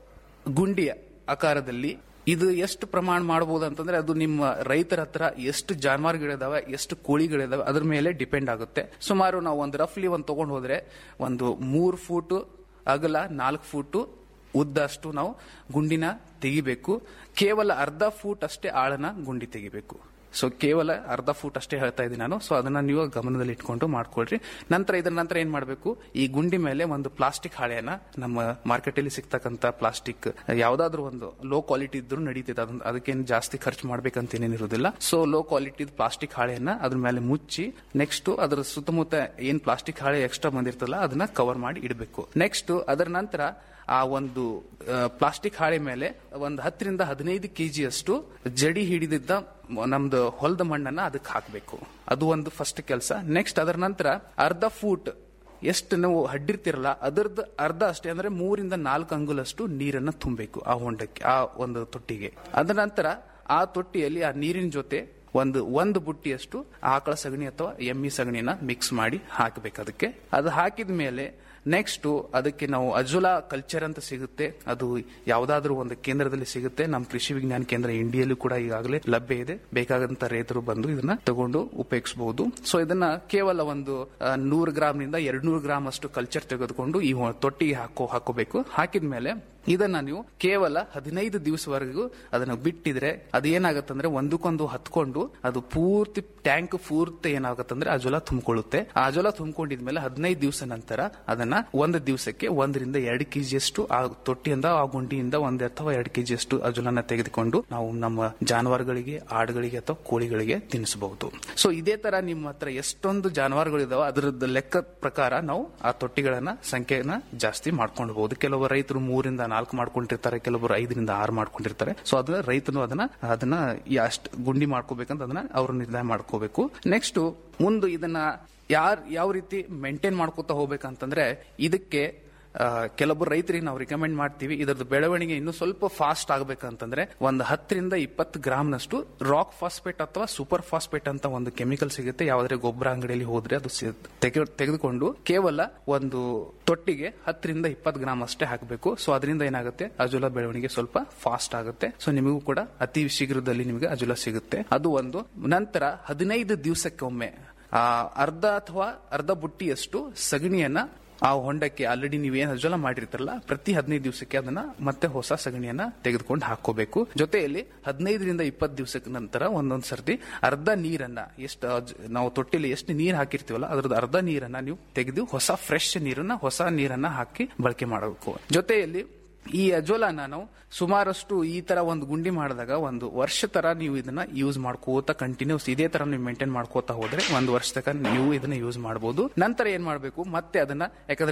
ಗುಂಡಿಯ ಆಕಾರದಲ್ಲಿ ಇದು ಎಷ್ಟು ಪ್ರಮಾಣ ಮಾಡಬಹುದು ಅಂತಂದ್ರೆ ಅದು ನಿಮ್ಮ ರೈತರ ಹತ್ರ ಎಷ್ಟು ಜಾನುವಾರುಗಳಿದಾವೆ ಎಷ್ಟು ಕೋಳಿಗಳಿದಾವೆ ಅದ್ರ ಮೇಲೆ ಡಿಪೆಂಡ್ ಆಗುತ್ತೆ ಸುಮಾರು ನಾವು ಒಂದು ರಫ್ಲಿ ಒಂದು ತಗೊಂಡು ಹೋದ್ರೆ ಒಂದು ಮೂರು ಫೂಟು ಅಗಲ ನಾಲ್ಕು ಫೂಟು ಉದ್ದ ಅಷ್ಟು ನಾವು ಗುಂಡಿನ ತೆಗಿಬೇಕು ಕೇವಲ ಅರ್ಧ ಫೂಟ್ ಅಷ್ಟೇ ಆಳನ ಗುಂಡಿ ತೆಗಿಬೇಕು ಸೊ ಕೇವಲ ಅರ್ಧ ಫೂಟ್ ಅಷ್ಟೇ ಹೇಳ್ತಾ ಇದ್ದೀನಿ ನಾನು ಸೊ ಅದನ್ನ ನೀವು ಗಮನದಲ್ಲಿ ಇಟ್ಕೊಂಡು ಮಾಡ್ಕೊಳ್ರಿ ನಂತರ ಇದರ ನಂತರ ಏನ್ ಮಾಡಬೇಕು ಈ ಗುಂಡಿ ಮೇಲೆ ಒಂದು ಪ್ಲಾಸ್ಟಿಕ್ ಹಾಳೆಯನ್ನ ನಮ್ಮ ಮಾರ್ಕೆಟ್ ಅಲ್ಲಿ ಸಿಗ್ತಕ್ಕಂತ ಪ್ಲಾಸ್ಟಿಕ್ ಯಾವ್ದಾದ್ರು ಒಂದು ಲೋ ಕ್ವಾಲಿಟಿ ಇದ್ರೂ ನಡೀತಿದೆ ಅದನ್ನ ಅದಕ್ಕೇನು ಜಾಸ್ತಿ ಖರ್ಚು ಮಾಡ್ಬೇಕಂತ ಏನೇನಿರೋದಿಲ್ಲ ಸೊ ಲೋ ಕ್ವಾಲಿಟಿ ಪ್ಲಾಸ್ಟಿಕ್ ಹಾಳೆಯನ್ನ ಅದ್ರ ಮೇಲೆ ಮುಚ್ಚಿ ನೆಕ್ಸ್ಟ್ ಅದರ ಸುತ್ತಮುತ್ತ ಏನ್ ಪ್ಲಾಸ್ಟಿಕ್ ಹಾಳೆ ಎಕ್ಸ್ಟ್ರಾ ಬಂದಿರ್ತಲ್ಲ ಅದನ್ನ ಕವರ್ ಮಾಡಿ ಇಡಬೇಕು ನೆಕ್ಸ್ಟ್ ಅದರ ನಂತರ ಆ ಒಂದು ಪ್ಲಾಸ್ಟಿಕ್ ಹಾಳೆ ಮೇಲೆ ಒಂದು ಹತ್ತರಿಂದ ಹದಿನೈದು ಕೆಜಿ ಅಷ್ಟು ಜಡಿ ಹಿಡಿದಿದ್ದ ನಮ್ದು ಹೊಲದ ಮಣ್ಣನ್ನ ಅದಕ್ಕೆ ಹಾಕಬೇಕು ಅದು ಒಂದು ಫಸ್ಟ್ ಕೆಲಸ ನೆಕ್ಸ್ಟ್ ಅದರ ನಂತರ ಅರ್ಧ ಫೂಟ್ ಎಷ್ಟು ನಾವು ಹಡ್ಡಿರ್ತಿರಲ್ಲ ಅದರದ್ದು ಅರ್ಧ ಅಷ್ಟೇ ಅಂದ್ರೆ ಮೂರಿಂದ ನಾಲ್ಕು ಅಂಗುಲಷ್ಟು ನೀರನ್ನ ತುಂಬಬೇಕು ಆ ಹೊಂಡಕ್ಕೆ ಆ ಒಂದು ತೊಟ್ಟಿಗೆ ಅದರ ನಂತರ ಆ ತೊಟ್ಟಿಯಲ್ಲಿ ಆ ನೀರಿನ ಜೊತೆ ಒಂದು ಒಂದು ಬುಟ್ಟಿಯಷ್ಟು ಆಕಳ ಸಗಣಿ ಅಥವಾ ಎಮ್ಮಿ ಸಗಣಿನ ಮಿಕ್ಸ್ ಮಾಡಿ ಹಾಕಬೇಕು ಅದಕ್ಕೆ ಅದು ಹಾಕಿದ ಮೇಲೆ ನೆಕ್ಸ್ಟ್ ಅದಕ್ಕೆ ನಾವು ಅಜುಲಾ ಕಲ್ಚರ್ ಅಂತ ಸಿಗುತ್ತೆ ಅದು ಯಾವ್ದಾದ್ರೂ ಒಂದು ಕೇಂದ್ರದಲ್ಲಿ ಸಿಗುತ್ತೆ ನಮ್ಮ ಕೃಷಿ ವಿಜ್ಞಾನ ಕೇಂದ್ರ ಇಂಡಿಯಲ್ಲೂ ಕೂಡ ಈಗಾಗಲೇ ಲಭ್ಯ ಇದೆ ಬೇಕಾದಂತ ರೈತರು ಬಂದು ಇದನ್ನ ತಗೊಂಡು ಉಪಯೋಗಿಸಬಹುದು ಸೊ ಇದನ್ನ ಕೇವಲ ಒಂದು ನೂರು ಗ್ರಾಮ್ ನಿಂದ ಎರಡ್ ನೂರು ಗ್ರಾಮ್ ಅಷ್ಟು ಕಲ್ಚರ್ ತೆಗೆದುಕೊಂಡು ಈ ಹೊ- ತೊಟ್ಟಿಗೆ ಹಾಕೋ ಹಾಕೋಬೇಕು ಹಾಕಿದ್ಮೇಲೆ ಇದನ್ನ ನೀವು ಕೇವಲ ಹದಿನೈದು ದಿವಸವರೆಗೂ ಅದನ್ನ ಬಿಟ್ಟಿದ್ರೆ ಅದೇನಾಗತ್ತಂದ್ರೆ ಒಂದಕ್ಕೊಂದು ಹತ್ಕೊಂಡು ಅದು ಪೂರ್ತಿ ಟ್ಯಾಂಕ್ ಪೂರ್ತಿ ಏನಾಗತ್ತಂದ್ರೆ ಆ ಜಲ ತುಂಬಿಕೊಳ್ಳುತ್ತೆ ಆ ಜಲ ತುಂಬಿಕೊಂಡಿದ್ಮೇಲೆ ಹದಿನೈದು ದಿವಸ ನಂತರ ಅದನ್ನ ಒಂದು ದಿವಸಕ್ಕೆ ಒಂದರಿಂದ ಎರಡು ಕೆಜಿಯಷ್ಟು ಆ ತೊಟ್ಟಿಯಿಂದ ಆ ಗುಂಡಿಯಿಂದ ಒಂದ್ ಅಥವಾ ಎರಡು ಕೆಜಿಯಷ್ಟು ಅಜುಲನ್ನ ತೆಗೆದುಕೊಂಡು ನಾವು ನಮ್ಮ ಜಾನುವಾರುಗಳಿಗೆ ಆಡುಗಳಿಗೆ ಅಥವಾ ಕೋಳಿಗಳಿಗೆ ತಿನ್ನಿಸಬಹುದು ಸೊ ಇದೇ ತರ ನಿಮ್ಮ ಹತ್ರ ಎಷ್ಟೊಂದು ಜಾನುವಾರುಗಳಿದಾವ ಅದರದ್ದು ಲೆಕ್ಕ ಪ್ರಕಾರ ನಾವು ಆ ತೊಟ್ಟಿಗಳನ್ನ ಸಂಖ್ಯೆನ ಜಾಸ್ತಿ ಮಾಡ್ಕೊಂಡ್ಬಹುದು ಕೆಲವು ರೈತರು ಮೂರಿಂದ ನಾಲ್ಕು ಮಾಡ್ಕೊಂಡಿರ್ತಾರೆ ಕೆಲವರು ಐದರಿಂದ ಆರು ಮಾಡ್ಕೊಂಡಿರ್ತಾರೆ ಸೊ ಅದನ್ನ ರೈತನು ಅದನ್ನ ಅದನ್ನ ಅಷ್ಟು ಗುಂಡಿ ಮಾಡ್ಕೋಬೇಕಂತ ಅದನ್ನ ಅವರು ನಿರ್ಧಾರ ಮಾಡ್ಕೋಬೇಕು ನೆಕ್ಸ್ಟ್ ಮುಂದೆ ಇದನ್ನ ಯಾರ್ ಯಾವ ರೀತಿ ಮೇಂಟೈನ್ ಮಾಡ್ಕೋತಾ ಹೋಗ್ಬೇಕಂತಂದ್ರೆ ಇದಕ್ಕೆ ಆ, ಕೆಲವೊಬ್ಬರು ರೈತರಿಗೆ ನಾವು ರಿಕಮೆಂಡ್ ಮಾಡ್ತೀವಿ ಇದರದ್ದು ಬೆಳವಣಿಗೆ ಇನ್ನೂ ಸ್ವಲ್ಪ ಫಾಸ್ಟ್ ಆಗ್ಬೇಕಂತಂದ್ರೆ ಒಂದು ಹತ್ತರಿಂದ ಇಪ್ಪತ್ತು ಗ್ರಾಮ್ನಷ್ಟು ರಾಕ್ ಫಾಸ್ಫೇಟ್ ಅಥವಾ ಸೂಪರ್ ಫಾಸ್ಫೇಟ್ ಅಂತ ಒಂದು ಕೆಮಿಕಲ್ ಸಿಗುತ್ತೆ ಯಾವ್ದಾದ್ರೆ ಗೊಬ್ಬರ ಅಂಗಡಿಯಲ್ಲಿ ಹೋದ್ರೆ ಅದು ಸಿ- ತೆಗೆ- ತೆಗೆದುಕೊಂಡು ಕೇವಲ ಒಂದು ತೊಟ್ಟಿಗೆ ಹತ್ತರಿಂದ ಇಪ್ಪತ್ತು ಗ್ರಾಮ್ ಅಷ್ಟೇ ಹಾಕಬೇಕು ಸೊ ಅದರಿಂದ ಏನಾಗುತ್ತೆ ಅಜುಲ ಬೆಳವಣಿಗೆ ಸ್ವಲ್ಪ ಫಾಸ್ಟ್ ಆಗುತ್ತೆ ಸೊ ನಿಮಗೂ ಕೂಡ ಅತಿ ಶೀಘ್ರದಲ್ಲಿ ನಿಮಗೆ ಅಜುಲ ಸಿಗುತ್ತೆ ಅದು ಒಂದು ನಂತರ ಹದಿನೈದು ದಿವಸಕ್ಕೊಮ್ಮೆ ಆ ಅರ್ಧ ಅಥವಾ ಅರ್ಧ ಬುಟ್ಟಿಯಷ್ಟು ಸಗಣಿಯನ್ನ ಆ ಹೊಂಡಕ್ಕೆ ಆಲ್ರೆಡಿ ನೀವೇನು ಅಜಲ ಮಾಡಿರ್ತಾರಲ್ಲ ಪ್ರತಿ ಹದಿನೈದು ದಿವಸಕ್ಕೆ ಅದನ್ನ ಮತ್ತೆ ಹೊಸ ಸಗಣಿಯನ್ನ ತೆಗೆದುಕೊಂಡು ಹಾಕೋಬೇಕು ಜೊತೆಯಲ್ಲಿ ಹದಿನೈದರಿಂದ ಇಪ್ಪತ್ತು ದಿವಸಕ್ಕೆ ನಂತರ ಒಂದೊಂದ್ ಸರ್ತಿ ಅರ್ಧ ನೀರನ್ನ ಎಷ್ಟು ಅಜ್- ನಾವು ತೊಟ್ಟಿಲಿ ಎಷ್ಟು ನೀರು ಹಾಕಿರ್ತೀವಲ್ಲ ಅದ್ರದ್ದು ಅರ್ಧ ನೀರನ್ನ ನೀವು ತೆಗೆದು ಹೊಸ ಫ್ರೆಶ್ ನೀರನ್ನ ಹೊಸ ನೀರನ್ನ ಹಾಕಿ ಬಳಕೆ ಮಾಡಬೇಕು ಜೊತೆಯಲ್ಲಿ ಈ ಅಜೋಲಾನ ನಾವು ಸುಮಾರಷ್ಟು ಈ ತರ ಒಂದು ಗುಂಡಿ ಮಾಡಿದಾಗ ಒಂದು ವರ್ಷ ತರ ನೀವು ಇದನ್ನ ಯೂಸ್ ಮಾಡ್ಕೋತಾ ಕಂಟಿನ್ಯೂಸ್ ಇದೇ ತರ ನೀವು ಮೇಂಟೈನ್ ಮಾಡ್ಕೋತಾ ಹೋದ್ರೆ ಒಂದು ವರ್ಷ ತನಕ ನೀವು ಇದನ್ನ ಯೂಸ್ ಮಾಡಬಹುದು ನಂತರ ಏನ್ ಮಾಡಬೇಕು ಮತ್ತೆ ಅದನ್ನ ಯಾಕಂದ್ರೆ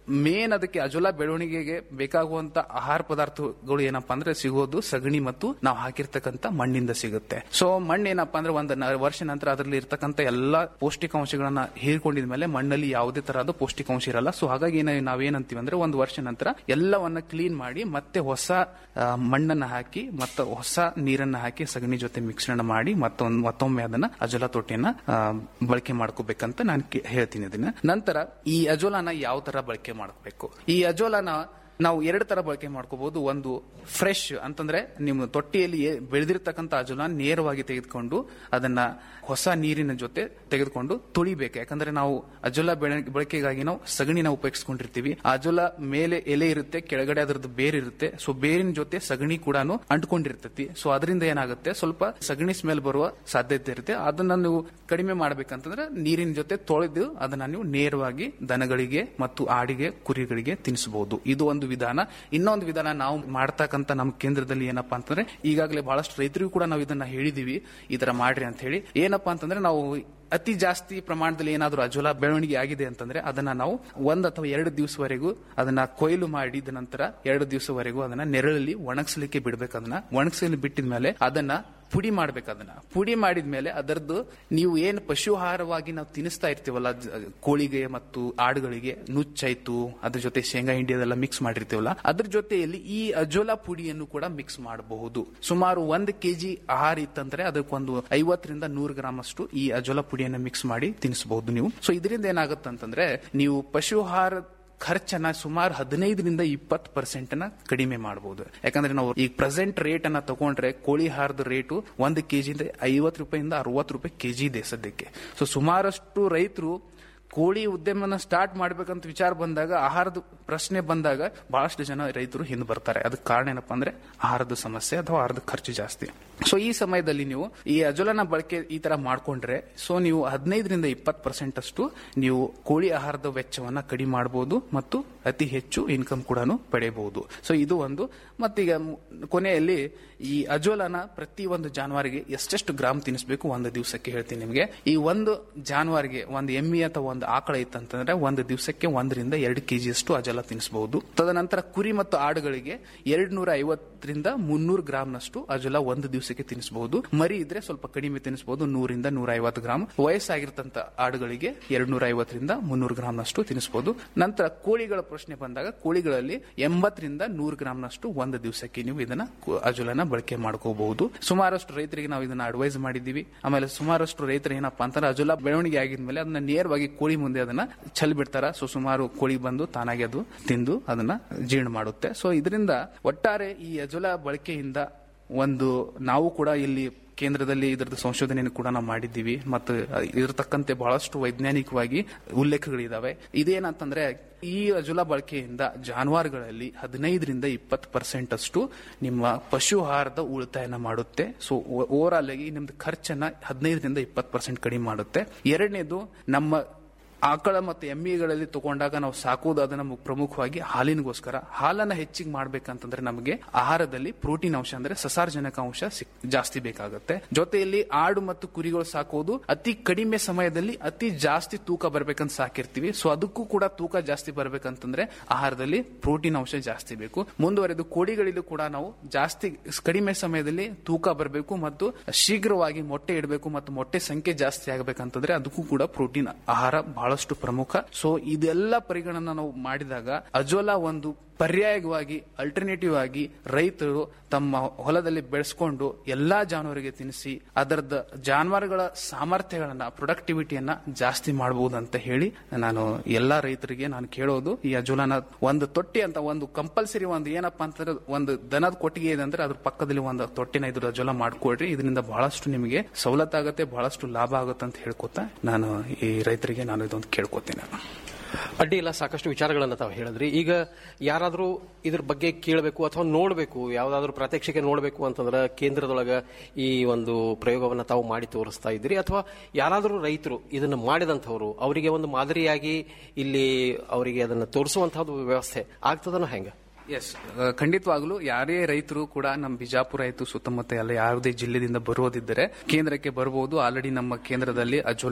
ಮೇನ್ ಅದಕ್ಕೆ ಅಜೋಲಾ ಬೆಳವಣಿಗೆಗೆ ಬೇಕಾಗುವಂತ ಆಹಾರ ಪದಾರ್ಥಗಳು ಏನಪ್ಪಾ ಅಂದ್ರೆ ಸಿಗೋದು ಸಗಣಿ ಮತ್ತು ನಾವು ಹಾಕಿರ್ತಕ್ಕಂಥ ಮಣ್ಣಿಂದ ಸಿಗುತ್ತೆ ಸೊ ಮಣ್ಣು ಏನಪ್ಪಾ ಅಂದ್ರೆ ಒಂದು ನ- ವರ್ಷ ನಂತರ ಅದರಲ್ಲಿ ಇರ್ತಕ್ಕಂಥ ಎಲ್ಲಾ ಪೌಷ್ಟಿಕಾಂಶಗಳನ್ನ ಹೀರ್ಕೊಂಡಿದ ಮೇಲೆ ಮಣ್ಣಲ್ಲಿ ಯಾವುದೇ ತರಹದ ಪೌಷ್ಟಿಕಾಂಶ ಇರಲ್ಲ ಸೊ ಹಾಗಾಗಿ ಏನ- ನಾವೇನಂತೀವಿ ಅಂದ್ರೆ ಒಂದು ವರ್ಷ ನಂತರ ಎಲ್ಲವನ್ನ ಕ್ಲೀನ್ ಮಾಡಿ ಮತ್ತೆ ಹೊಸ ಆ, ಮಣ್ಣನ್ನ ಹಾಕಿ ಮತ್ತೆ ಹೊಸ ನೀರನ್ನ ಹಾಕಿ ಸಗಣಿ ಜೊತೆ ಮಿಶ್ರಣ ಮಾಡಿ ಮತ್ತೊಂದು ಮತ್ತೊಮ್ಮೆ ಅದನ್ನ ಅಜೋಲಾ ತೊಟ್ಟಿಯನ್ನ ಆ, ಬಳಕೆ ಮಾಡ್ಕೋಬೇಕಂತ ನಾನು ಕೇ- ಹೇಳ್ತೀನಿ ಅದನ್ನ ನಂತರ ಈ ಅಜೋಲಾನ ಯಾವ ತರ ಬಳಕೆ ಮಾಡ್ಕೋಬೇಕು ಈ ಅಜೋಲಾನ ನಾವು ಎರಡು ತರ ಬಳಕೆ ಮಾಡ್ಕೋಬಹುದು ಒಂದು ಫ್ರೆಶ್ ಅಂತಂದ್ರೆ ನಿಮ್ಮ ತೊಟ್ಟಿಯಲ್ಲಿ ಏ- ಬೆಳೆದಿರ್ತಕ್ಕಂಥ ಅಜೋಲ ನೇರವಾಗಿ ತೆಗೆದುಕೊಂಡು ಅದನ್ನ ಹೊಸ ನೀರಿನ ಜೊತೆ ತೆಗೆದುಕೊಂಡು ತುಳಿಬೇಕು ಯಾಕಂದ್ರೆ ನಾವು ಅಜೋಲ ಬೆಳೆ- ಬಳಕೆಗಾಗಿ ನಾವು ಸಗಣಿನ ಉಪಯೋಗಿಸ್ಕೊಂಡಿರ್ತೀವಿ ಆ ಅಜೋಲ ಮೇಲೆ ಎಲೆ ಇರುತ್ತೆ ಕೆಳಗಡೆ ಅದರದ್ದು ಬೇರ್ ಇರುತ್ತೆ ಸೊ ಬೇರಿನ ಜೊತೆ ಸಗಣಿ ಕೂಡ ಅಂಟ್ಕೊಂಡಿರ್ತೈತಿ ಸೊ ಅದರಿಂದ ಏನಾಗುತ್ತೆ ಸ್ವಲ್ಪ ಸಗಣಿ ಸ್ಮೆಲ್ ಬರುವ ಸಾಧ್ಯತೆ ಇರುತ್ತೆ ಅದನ್ನ ನೀವು ಕಡಿಮೆ ಮಾಡ್ಬೇಕಂತಂದ್ರೆ ನೀರಿನ ಜೊತೆ ತೊಳೆದು ಅದನ್ನ ನೀವು ನೇರವಾಗಿ ದನಗಳಿಗೆ ಮತ್ತು ಆಡಿಗೆ ಕುರಿಗಳಿಗೆ ತಿನ್ನಿಸಬಹುದು ಇದು ಒಂದು ವಿಧಾನ ಇನ್ನೊಂದು ವಿಧಾನ ನಾವು ಮಾಡ್ತಕ್ಕಂತ ನಮ್ಮ ಕೇಂದ್ರದಲ್ಲಿ ಏನಪ್ಪಾ ಅಂತಂದ್ರೆ ಈಗಾಗಲೇ ಬಹಳಷ್ಟು ರೈತರಿಗೂ ಕೂಡ ನಾವು ಇದನ್ನ ಹೇಳಿದೀವಿ ಈ ತರ ಮಾಡ್ರಿ ಅಂತ ಹೇಳಿ ಏನಪ್ಪಾ ಅಂತಂದ್ರೆ ನಾವು ಅತಿ ಜಾಸ್ತಿ ಪ್ರಮಾಣದಲ್ಲಿ ಏನಾದರೂ ಅಜೋಲಾ ಬೆಳವಣಿಗೆ ಆಗಿದೆ ಅಂತಂದ್ರೆ ಅದನ್ನ ನಾವು ಒಂದ್ ಅಥವಾ ಎರಡು ದಿವಸವರೆಗೂ ಅದನ್ನ ಕೊಯ್ಲು ಮಾಡಿದ ನಂತರ ಎರಡು ದಿವಸವರೆಗೂ ಅದನ್ನ ನೆರಳಲ್ಲಿ ಒಣಗಿಸ್ಲಿಕ್ಕೆ ಬಿಡ್ಬೇಕು ಅದನ್ನ ಒಣಗಿಸಲಿ ಬಿಟ್ಟಿದ ಮೇಲೆ ಅದನ್ನ ಪುಡಿ ಮಾಡ್ಬೇಕು ಅದನ್ನ ಪುಡಿ ಮಾಡಿದ ಮೇಲೆ ಅದರದ್ದು ನೀವು ಏನು ಪಶುಹಾರವಾಗಿ ನಾವು ತಿನ್ನಿಸ್ತಾ ಇರ್ತೀವಲ್ಲ ಜ- ಕೋಳಿಗೆ ಮತ್ತು ಆಡುಗಳಿಗೆ ನುಚ್ಚಾಯ್ತು ಅದ್ರ ಜೊತೆ ಶೇಂಗಾ ಹಿಂಡಿ ಅದೆಲ್ಲ ಮಿಕ್ಸ್ ಮಾಡಿರ್ತೀವಲ್ಲ ಅದ್ರ ಜೊತೆಯಲ್ಲಿ ಈ ಅಜೋಲಾ ಪುಡಿಯನ್ನು ಕೂಡ ಮಿಕ್ಸ್ ಮಾಡಬಹುದು ಸುಮಾರು ಒಂದು ಕೆಜಿ ಆಹಾರ ಇತ್ತಂದ್ರೆ ಅದಕ್ಕೊಂದು ಐವತ್ತರಿಂದ ನೂರು ಗ್ರಾಮ್ ಅಷ್ಟು ಈ ಅಜೋಲಾ ಪುಡಿಯನ್ನು ಮಿಕ್ಸ್ ಮಾಡಿ ತಿನ್ನಿಸಬಹುದು ನೀವು ಸೊ ಇದರಿಂದ ಏನಾಗುತ್ತೆ ಅಂತಂದ್ರೆ ನೀವು ಪಶುಹಾರ ಖರ್ಚನ್ನ ಸುಮಾರು ಹದಿನೈದರಿಂದ ಇಪ್ಪತ್ತು ಪರ್ಸೆಂಟ್ ನ ಕಡಿಮೆ ಮಾಡಬಹುದು ಯಾಕಂದ್ರೆ ನಾವು ಈ ಪ್ರೆಸೆಂಟ್ ರೇಟ್ ಅನ್ನ ತಗೊಂಡ್ರೆ ಕೋಳಿ ಹಾರದ ರೇಟು ಒಂದು ಕೆಜಿ ಐವತ್ತು ರೂಪಾಯಿಂದ ಅರವತ್ತು ರೂಪಾಯಿ ಕೆಜಿ ಇದೆ ಸದ್ಯಕ್ಕೆ ಸೊ ಸುಮಾರಷ್ಟು ರೈತರು ಕೋಳಿ ಉದ್ಯಮನ ಸ್ಟಾರ್ಟ್ ಮಾಡ್ಬೇಕಂತ ವಿಚಾರ ಬಂದಾಗ ಆಹಾರದ ಪ್ರಶ್ನೆ ಬಂದಾಗ ಬಹಳಷ್ಟು ಜನ ರೈತರು ಹಿಂದೆ ಬರ್ತಾರೆ ಅದಕ್ಕೆ ಕಾರಣ ಏನಪ್ಪಾ ಅಂದ್ರೆ ಆಹಾರದ ಸಮಸ್ಯೆ ಅಥವಾ ಆಹಾರದ ಖರ್ಚು ಜಾಸ್ತಿ ಸೊ ಈ ಸಮಯದಲ್ಲಿ ನೀವು ಈ ಅಜೋಲನ ಬಳಕೆ ಈ ತರ ಮಾಡ್ಕೊಂಡ್ರೆ ಸೊ ನೀವು ಹದಿನೈದರಿಂದ ಇಪ್ಪತ್ತು ಪರ್ಸೆಂಟ್ ಅಷ್ಟು ನೀವು ಕೋಳಿ ಆಹಾರದ ವೆಚ್ಚವನ್ನ ಕಡಿಮೆ ಮಾಡಬಹುದು ಮತ್ತು ಅತಿ ಹೆಚ್ಚು ಇನ್ಕಮ್ ಕೂಡ ಪಡೆಯಬಹುದು ಸೊ ಇದು ಒಂದು ಮತ್ತೀಗ ಮು- ಕೊನೆಯಲ್ಲಿ ಈ ಅಜೋಲನ ಪ್ರತಿ ಒಂದು ಜಾನುವಾರಿಗೆ ಎಷ್ಟೆಷ್ಟು ಗ್ರಾಮ್ ತಿನ್ನಿಸಬೇಕು ಒಂದು ದಿವಸಕ್ಕೆ ಹೇಳ್ತೀನಿ ನಿಮಗೆ ಈ ಒಂದು ಜಾನುವಾರಿಗೆ ಒಂದು ಎಮ್ಮಿ ಅಥವಾ ಒಂದು ಆಕಳ ಇತ್ತಂತಂದ್ರೆ ಒಂದು ದಿವಸಕ್ಕೆ ಒಂದರಿಂದ ಎರಡು ಕೆಜಿ ಅಷ್ಟು ಅಜೋಲ ತಿನ್ನಿಸಬಹುದು ತದನಂತರ ಕುರಿ ಮತ್ತು ಆಡುಗಳಿಗೆ ಎರಡ್ ನೂರ ಐವತ್ತರಿಂದ ಮುನ್ನೂರು ಗ್ರಾಮ್ನಷ್ಟು ಅಜೋಲ ಒಂದು ದಿವಸಕ್ಕೆ ತಿನ್ನಿಸಬಹುದು ಮರಿ ಇದ್ರೆ ಸ್ವಲ್ಪ ಕಡಿಮೆ ತಿನ್ನಿಸಬಹುದು ನೂರಿಂದ ನೂರ ಐವತ್ತು ಗ್ರಾಮ್ ವಯಸ್ಸಾಗಿರ್ತಂತ ಆಡುಗಳಿಗೆ ಎರಡ್ ನೂರ ಐವತ್ತರಿಂದ ಮುನ್ನೂರು ಗ್ರಾಮ್ನಷ್ಟು ತಿನ್ನಿಸಬಹುದು ನಂತರ ಕೋಳಿಗಳ ಪ್ರಶ್ನೆ ಬಂದಾಗ ಕೋಳಿಗಳಲ್ಲಿ ಎಂಬತ್ತರಿಂದ ನೂರು ಗ್ರಾಮ್ನಷ್ಟು ಒಂದು ದಿವಸಕ್ಕೆ ನೀವು ಇದನ್ನ ಕು- ಅಜೋಲನ ಬಳಕೆ ಮಾಡ್ಕೋಬಹುದು ಸುಮಾರಷ್ಟು ರೈತರಿಗೆ ನಾವು ಇದನ್ನ ಅಡ್ವೈಸ್ ಮಾಡಿದ್ದೀವಿ ಆಮೇಲೆ ಸುಮಾರಷ್ಟು ರೈತರು ಏನಪ್ಪಾ ಅಂತಾರೆ ಅಜೋಲಾ ಬೆಳವಣಿಗೆ ಆಗಿದ್ಮೇಲೆ ಅದನ್ನ ನೇರವಾಗಿ ಕೋಳಿ ಮುಂದೆ ಅದನ್ನ ಚೆಲ್ ಬಿಡ್ತಾರ ಸೊ ಸುಮಾರು ಕೋಳಿ ಬಂದು ತಾನಾಗಿ ಅದು ತಿಂದು ಅದನ್ನ ಜೀರ್ಣ ಮಾಡುತ್ತೆ ಸೊ ಇದರಿಂದ ಒಟ್ಟಾರೆ ಈ ಅಜೋಲಾ ಬಳಕೆಯಿಂದ ಒಂದು ನಾವು ಕೂಡ ಇಲ್ಲಿ ಕೇಂದ್ರದಲ್ಲಿ ಇದರದ್ದು ಸಂಶೋಧನೆಯನ್ನು ಕೂಡ ನಾವು ಮಾಡಿದ್ದೀವಿ ಮತ್ತು ಇದ್ರ ತಕ್ಕಂತೆ ಬಹಳಷ್ಟು ವೈಜ್ಞಾನಿಕವಾಗಿ ಉಲ್ಲೇಖಗಳಿದಾವೆ ಇದೇನಂತಂದ್ರೆ ಈ ಅಜುಲಾ ಬಳಕೆಯಿಂದ ಜಾನುವಾರುಗಳಲ್ಲಿ ಹದಿನೈದರಿಂದ ಇಪ್ಪತ್ತು ಪರ್ಸೆಂಟ್ ಅಷ್ಟು ನಿಮ್ಮ ಪಶು ಆಹಾರದ ಉಳಿತಾಯನ ಮಾಡುತ್ತೆ ಸೊ ಓವರ್ ಆಲ್ ಆಗಿ ನಿಮ್ದು ಖರ್ಚನ್ನ ಹದಿನೈದರಿಂದ ಇಪ್ಪತ್ತು ಪರ್ಸೆಂಟ್ ಕಡಿಮೆ ಮಾಡುತ್ತೆ ಎರಡನೇದು ನಮ್ಮ ಆಕಳ ಮತ್ತು ಎಮ್ಮಿಗಳಲ್ಲಿ ತಗೊಂಡಾಗ ನಾವು ಸಾಕೋದು ಅದನ್ನ ಮು- ಪ್ರಮುಖವಾಗಿ ಹಾಲಿನಗೋಸ್ಕರ ಹಾಲನ್ನ ಹೆಚ್ಚಿಗೆ ಮಾಡ್ಬೇಕಂತಂದ್ರೆ ನಮಗೆ ಆಹಾರದಲ್ಲಿ ಪ್ರೋಟೀನ್ ಅಂಶ ಅಂದ್ರೆ ಸಸಾರಜನಕ ಅಂಶ ಸಿಕ್- ಜಾಸ್ತಿ ಬೇಕಾಗುತ್ತೆ ಜೊತೆಯಲ್ಲಿ ಆಡು ಮತ್ತು ಕುರಿಗಳು ಸಾಕೋದು ಅತಿ ಕಡಿಮೆ ಸಮಯದಲ್ಲಿ ಅತಿ ಜಾಸ್ತಿ ತೂಕ ಬರ್ಬೇಕಂತ ಸಾಕಿರ್ತೀವಿ ಸೊ ಅದಕ್ಕೂ ಕೂಡ ತೂಕ ಜಾಸ್ತಿ ಬರ್ಬೇಕಂತಂದ್ರೆ ಆಹಾರದಲ್ಲಿ ಪ್ರೋಟೀನ್ ಅಂಶ ಜಾಸ್ತಿ ಬೇಕು ಮುಂದುವರೆದು ಕೋಳಿಗಳಿಗೂ ಕೂಡ ನಾವು ಜಾಸ್ತಿ ಕಡಿಮೆ ಸಮಯದಲ್ಲಿ ತೂಕ ಬರಬೇಕು ಮತ್ತು ಶೀಘ್ರವಾಗಿ ಮೊಟ್ಟೆ ಇಡಬೇಕು ಮತ್ತು ಮೊಟ್ಟೆ ಸಂಖ್ಯೆ ಜಾಸ್ತಿ ಆಗಬೇಕಂತಂದ್ರೆ ಅದಕ್ಕೂ ಕೂಡ ಪ್ರೋಟೀನ್ ಆಹಾರ ಬಹಳಷ್ಟು ಪ್ರಮುಖ ಸೊ ಇದೆಲ್ಲ ಪರಿಗಣನ ನಾವು ಮಾಡಿದಾಗ ಅಜೋಲಾ ಒಂದು ಪರ್ಯಾಯವಾಗಿ ಅಲ್ಟರ್ನೇಟಿವ್ ಆಗಿ ರೈತರು ತಮ್ಮ ಹೊಲದಲ್ಲಿ ಬೆಳೆಸ್ಕೊಂಡು ಎಲ್ಲಾ ಜಾನುವಾರಿಗೆ ತಿನ್ನಿಸಿ ಅದರದ ಜಾನುವಾರುಗಳ ಸಾಮರ್ಥ್ಯಗಳನ್ನ ಪ್ರೊಡಕ್ಟಿವಿಟಿಯನ್ನ ಜಾಸ್ತಿ ಮಾಡಬಹುದು ಅಂತ ಹೇಳಿ ನಾನು ಎಲ್ಲಾ ರೈತರಿಗೆ ನಾನು ಕೇಳೋದು ಈ ಅಜೋಲಾನ ಒಂದು ತೊಟ್ಟಿ ಅಂತ ಒಂದು ಕಂಪಲ್ಸರಿ ಒಂದು ಏನಪ್ಪಾ ಅಂತಂದ್ರೆ ಒಂದು ದನದ ಕೊಟ್ಟಿಗೆ ಇದೆ ಅಂದ್ರೆ ಅದ್ರ ಪಕ್ಕದಲ್ಲಿ ಒಂದು ತೊಟ್ಟಿನ ಇದ್ರ ಅಜೋಲಾ ಮಾಡ್ಕೊಡ್ರಿ ಇದರಿಂದ ಬಹಳಷ್ಟು ನಿಮಗೆ ಸವಲತ್ತಾಗತ್ತೆ ಬಹಳಷ್ಟು ಲಾಭ ಆಗುತ್ತೆ ಅಂತ ಹೇಳ್ಕೊತಾ ನಾನು ಈ ರೈತರಿಗೆ ನಾನು ಇದೊಂದು ಕೇಳ್ಕೊತೀನಿ ಅಡ್ಡಿ ಇಲ್ಲ ಸಾಕಷ್ಟು ವಿಚಾರಗಳನ್ನು ತಾವು ಹೇಳಿದ್ರಿ ಈಗ ಯಾರಾದರೂ ಇದ್ರ ಬಗ್ಗೆ ಕೇಳಬೇಕು ಅಥವಾ ನೋಡಬೇಕು ಯಾವುದಾದ್ರೂ ಪ್ರಾತ್ಯಕ್ಷಿಕೆ ನೋಡಬೇಕು ಅಂತಂದ್ರೆ ಕೇಂದ್ರದೊಳಗ ಈ ಒಂದು ಪ್ರಯೋಗವನ್ನು ತಾವು ಮಾಡಿ ತೋರಿಸ್ತಾ ಇದ್ರಿ ಅಥವಾ ಯಾರಾದರೂ ರೈತರು ಇದನ್ನು ಮಾಡಿದಂಥವ್ರು ಅವರಿಗೆ ಒಂದು ಮಾದರಿಯಾಗಿ ಇಲ್ಲಿ ಅವರಿಗೆ ಅದನ್ನು ತೋರಿಸುವಂತಹದ್ದು ವ್ಯವಸ್ಥೆ ಆಗ್ತದನೋ ಹೆಂಗೆ ಎಸ್ ಖಂಡಿತವಾಗ್ಲೂ ಯಾರೇ ರೈತರು ಕೂಡ ನಮ್ಮ ಬಿಜಾಪುರ ಆಯ್ತು ಸುತ್ತಮುತ್ತ ಎಲ್ಲ ಯಾವುದೇ ಜಿಲ್ಲೆದಿಂದ ಬರೋದಿದ್ದರೆ ಕೇಂದ್ರಕ್ಕೆ ಬರಬಹುದು ಆಲ್ರೆಡಿ ನಮ್ಮ ಕೇಂದ್ರದಲ್ಲಿ ಅಜೋಲಾ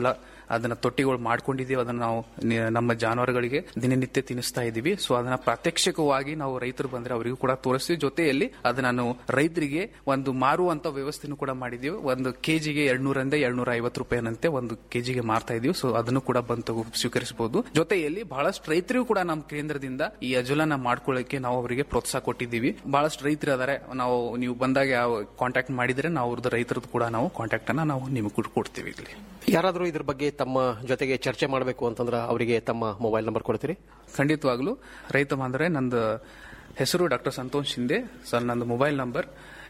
ಅದನ್ನ ತೊಟ್ಟಿಗಳು ಮಾಡ್ಕೊಂಡಿದೀವಿ ಅದನ್ನ ನಾವು ನಿ- ನಮ್ಮ ಜಾನುವಾರುಗಳಿಗೆ ದಿನನಿತ್ಯ ತಿನ್ನಿಸ್ತಾ ಇದೀವಿ ಸೊ ಅದನ್ನ ಪ್ರಾತ್ಯಕ್ಷಿಕವಾಗಿ ನಾವು ರೈತರು ಬಂದ್ರೆ ಅವರಿಗೂ ಕೂಡ ತೋರಿಸ್ತೀವಿ ಜೊತೆಯಲ್ಲಿ ಅದನ್ನ ನಾವು ರೈತರಿಗೆ ಒಂದು ಮಾರುವಂತ ವ್ಯವಸ್ಥೆನೂ ಕೂಡ ಮಾಡಿದೀವಿ ಒಂದು ಕೆಜಿಗೆ ಎರಡ್ನೂರಿಂದ ಎರಡ್ನೂರ ಐವತ್ತು ರೂಪಾಯಿನಂತೆ ಒಂದು ಕೆಜಿಗೆ ಮಾರ್ತಾ ಇದೀವಿ ಸೊ ಅದನ್ನು ಕೂಡ ಬಂದು ತಗೊ- ಸ್ವೀಕರಿಸಬಹುದು ಜೊತೆಯಲ್ಲಿ ಬಹಳಷ್ಟು ರೈತರಿಗೂ ಕೂಡ ನಮ್ಮ ಕೇಂದ್ರದಿಂದ ಈ ಅಜುಲನ ಮಾಡ್ಕೊಳ್ಳಕ್ಕೆ ನಾವು ಅವರಿಗೆ ಪ್ರೋತ್ಸಾಹ ಕೊಟ್ಟಿದ್ದೀವಿ ಬಹಳಷ್ಟು ರೈತರು ಅದಾರೆ ನಾವು ನೀವು ಬಂದಾಗ ಯಾವ ಕಾಂಟ್ಯಾಕ್ಟ್ ಮಾಡಿದ್ರೆ ನಾವು ಅವ್ರದ್ದು ರೈತರದ್ದು ಕೂಡ ನಾವು ಕಾಂಟ್ಯಾಕ್ಟ್ ಅನ್ನ ನಾವು ನಿಮಗೆ ಕೊಡ್- ಕೊಡ್ತೀವಿ ಇಲ್ಲಿ ಯಾರಾದರೂ ಇದ್ರ ಬಗ್ಗೆ ತಮ್ಮ ಜೊತೆಗೆ ಚರ್ಚೆ ಮಾಡಬೇಕು ಅಂತಂದ್ರೆ ಅವರಿಗೆ ತಮ್ಮ ಮೊಬೈಲ್ ನಂಬರ್ ಕೊಡ್ತೀರಿ ಖಂಡಿತವಾಗ್ಲೂ ರೈತ ಬಾಂಧವರೇ ನಂದು ಹೆಸರು ಡಾಕ್ಟರ್ ಸಂತೋಷ್ ಶಿಂದೆ ಸರ್ ನಂದು mobile number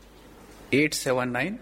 eight seven nine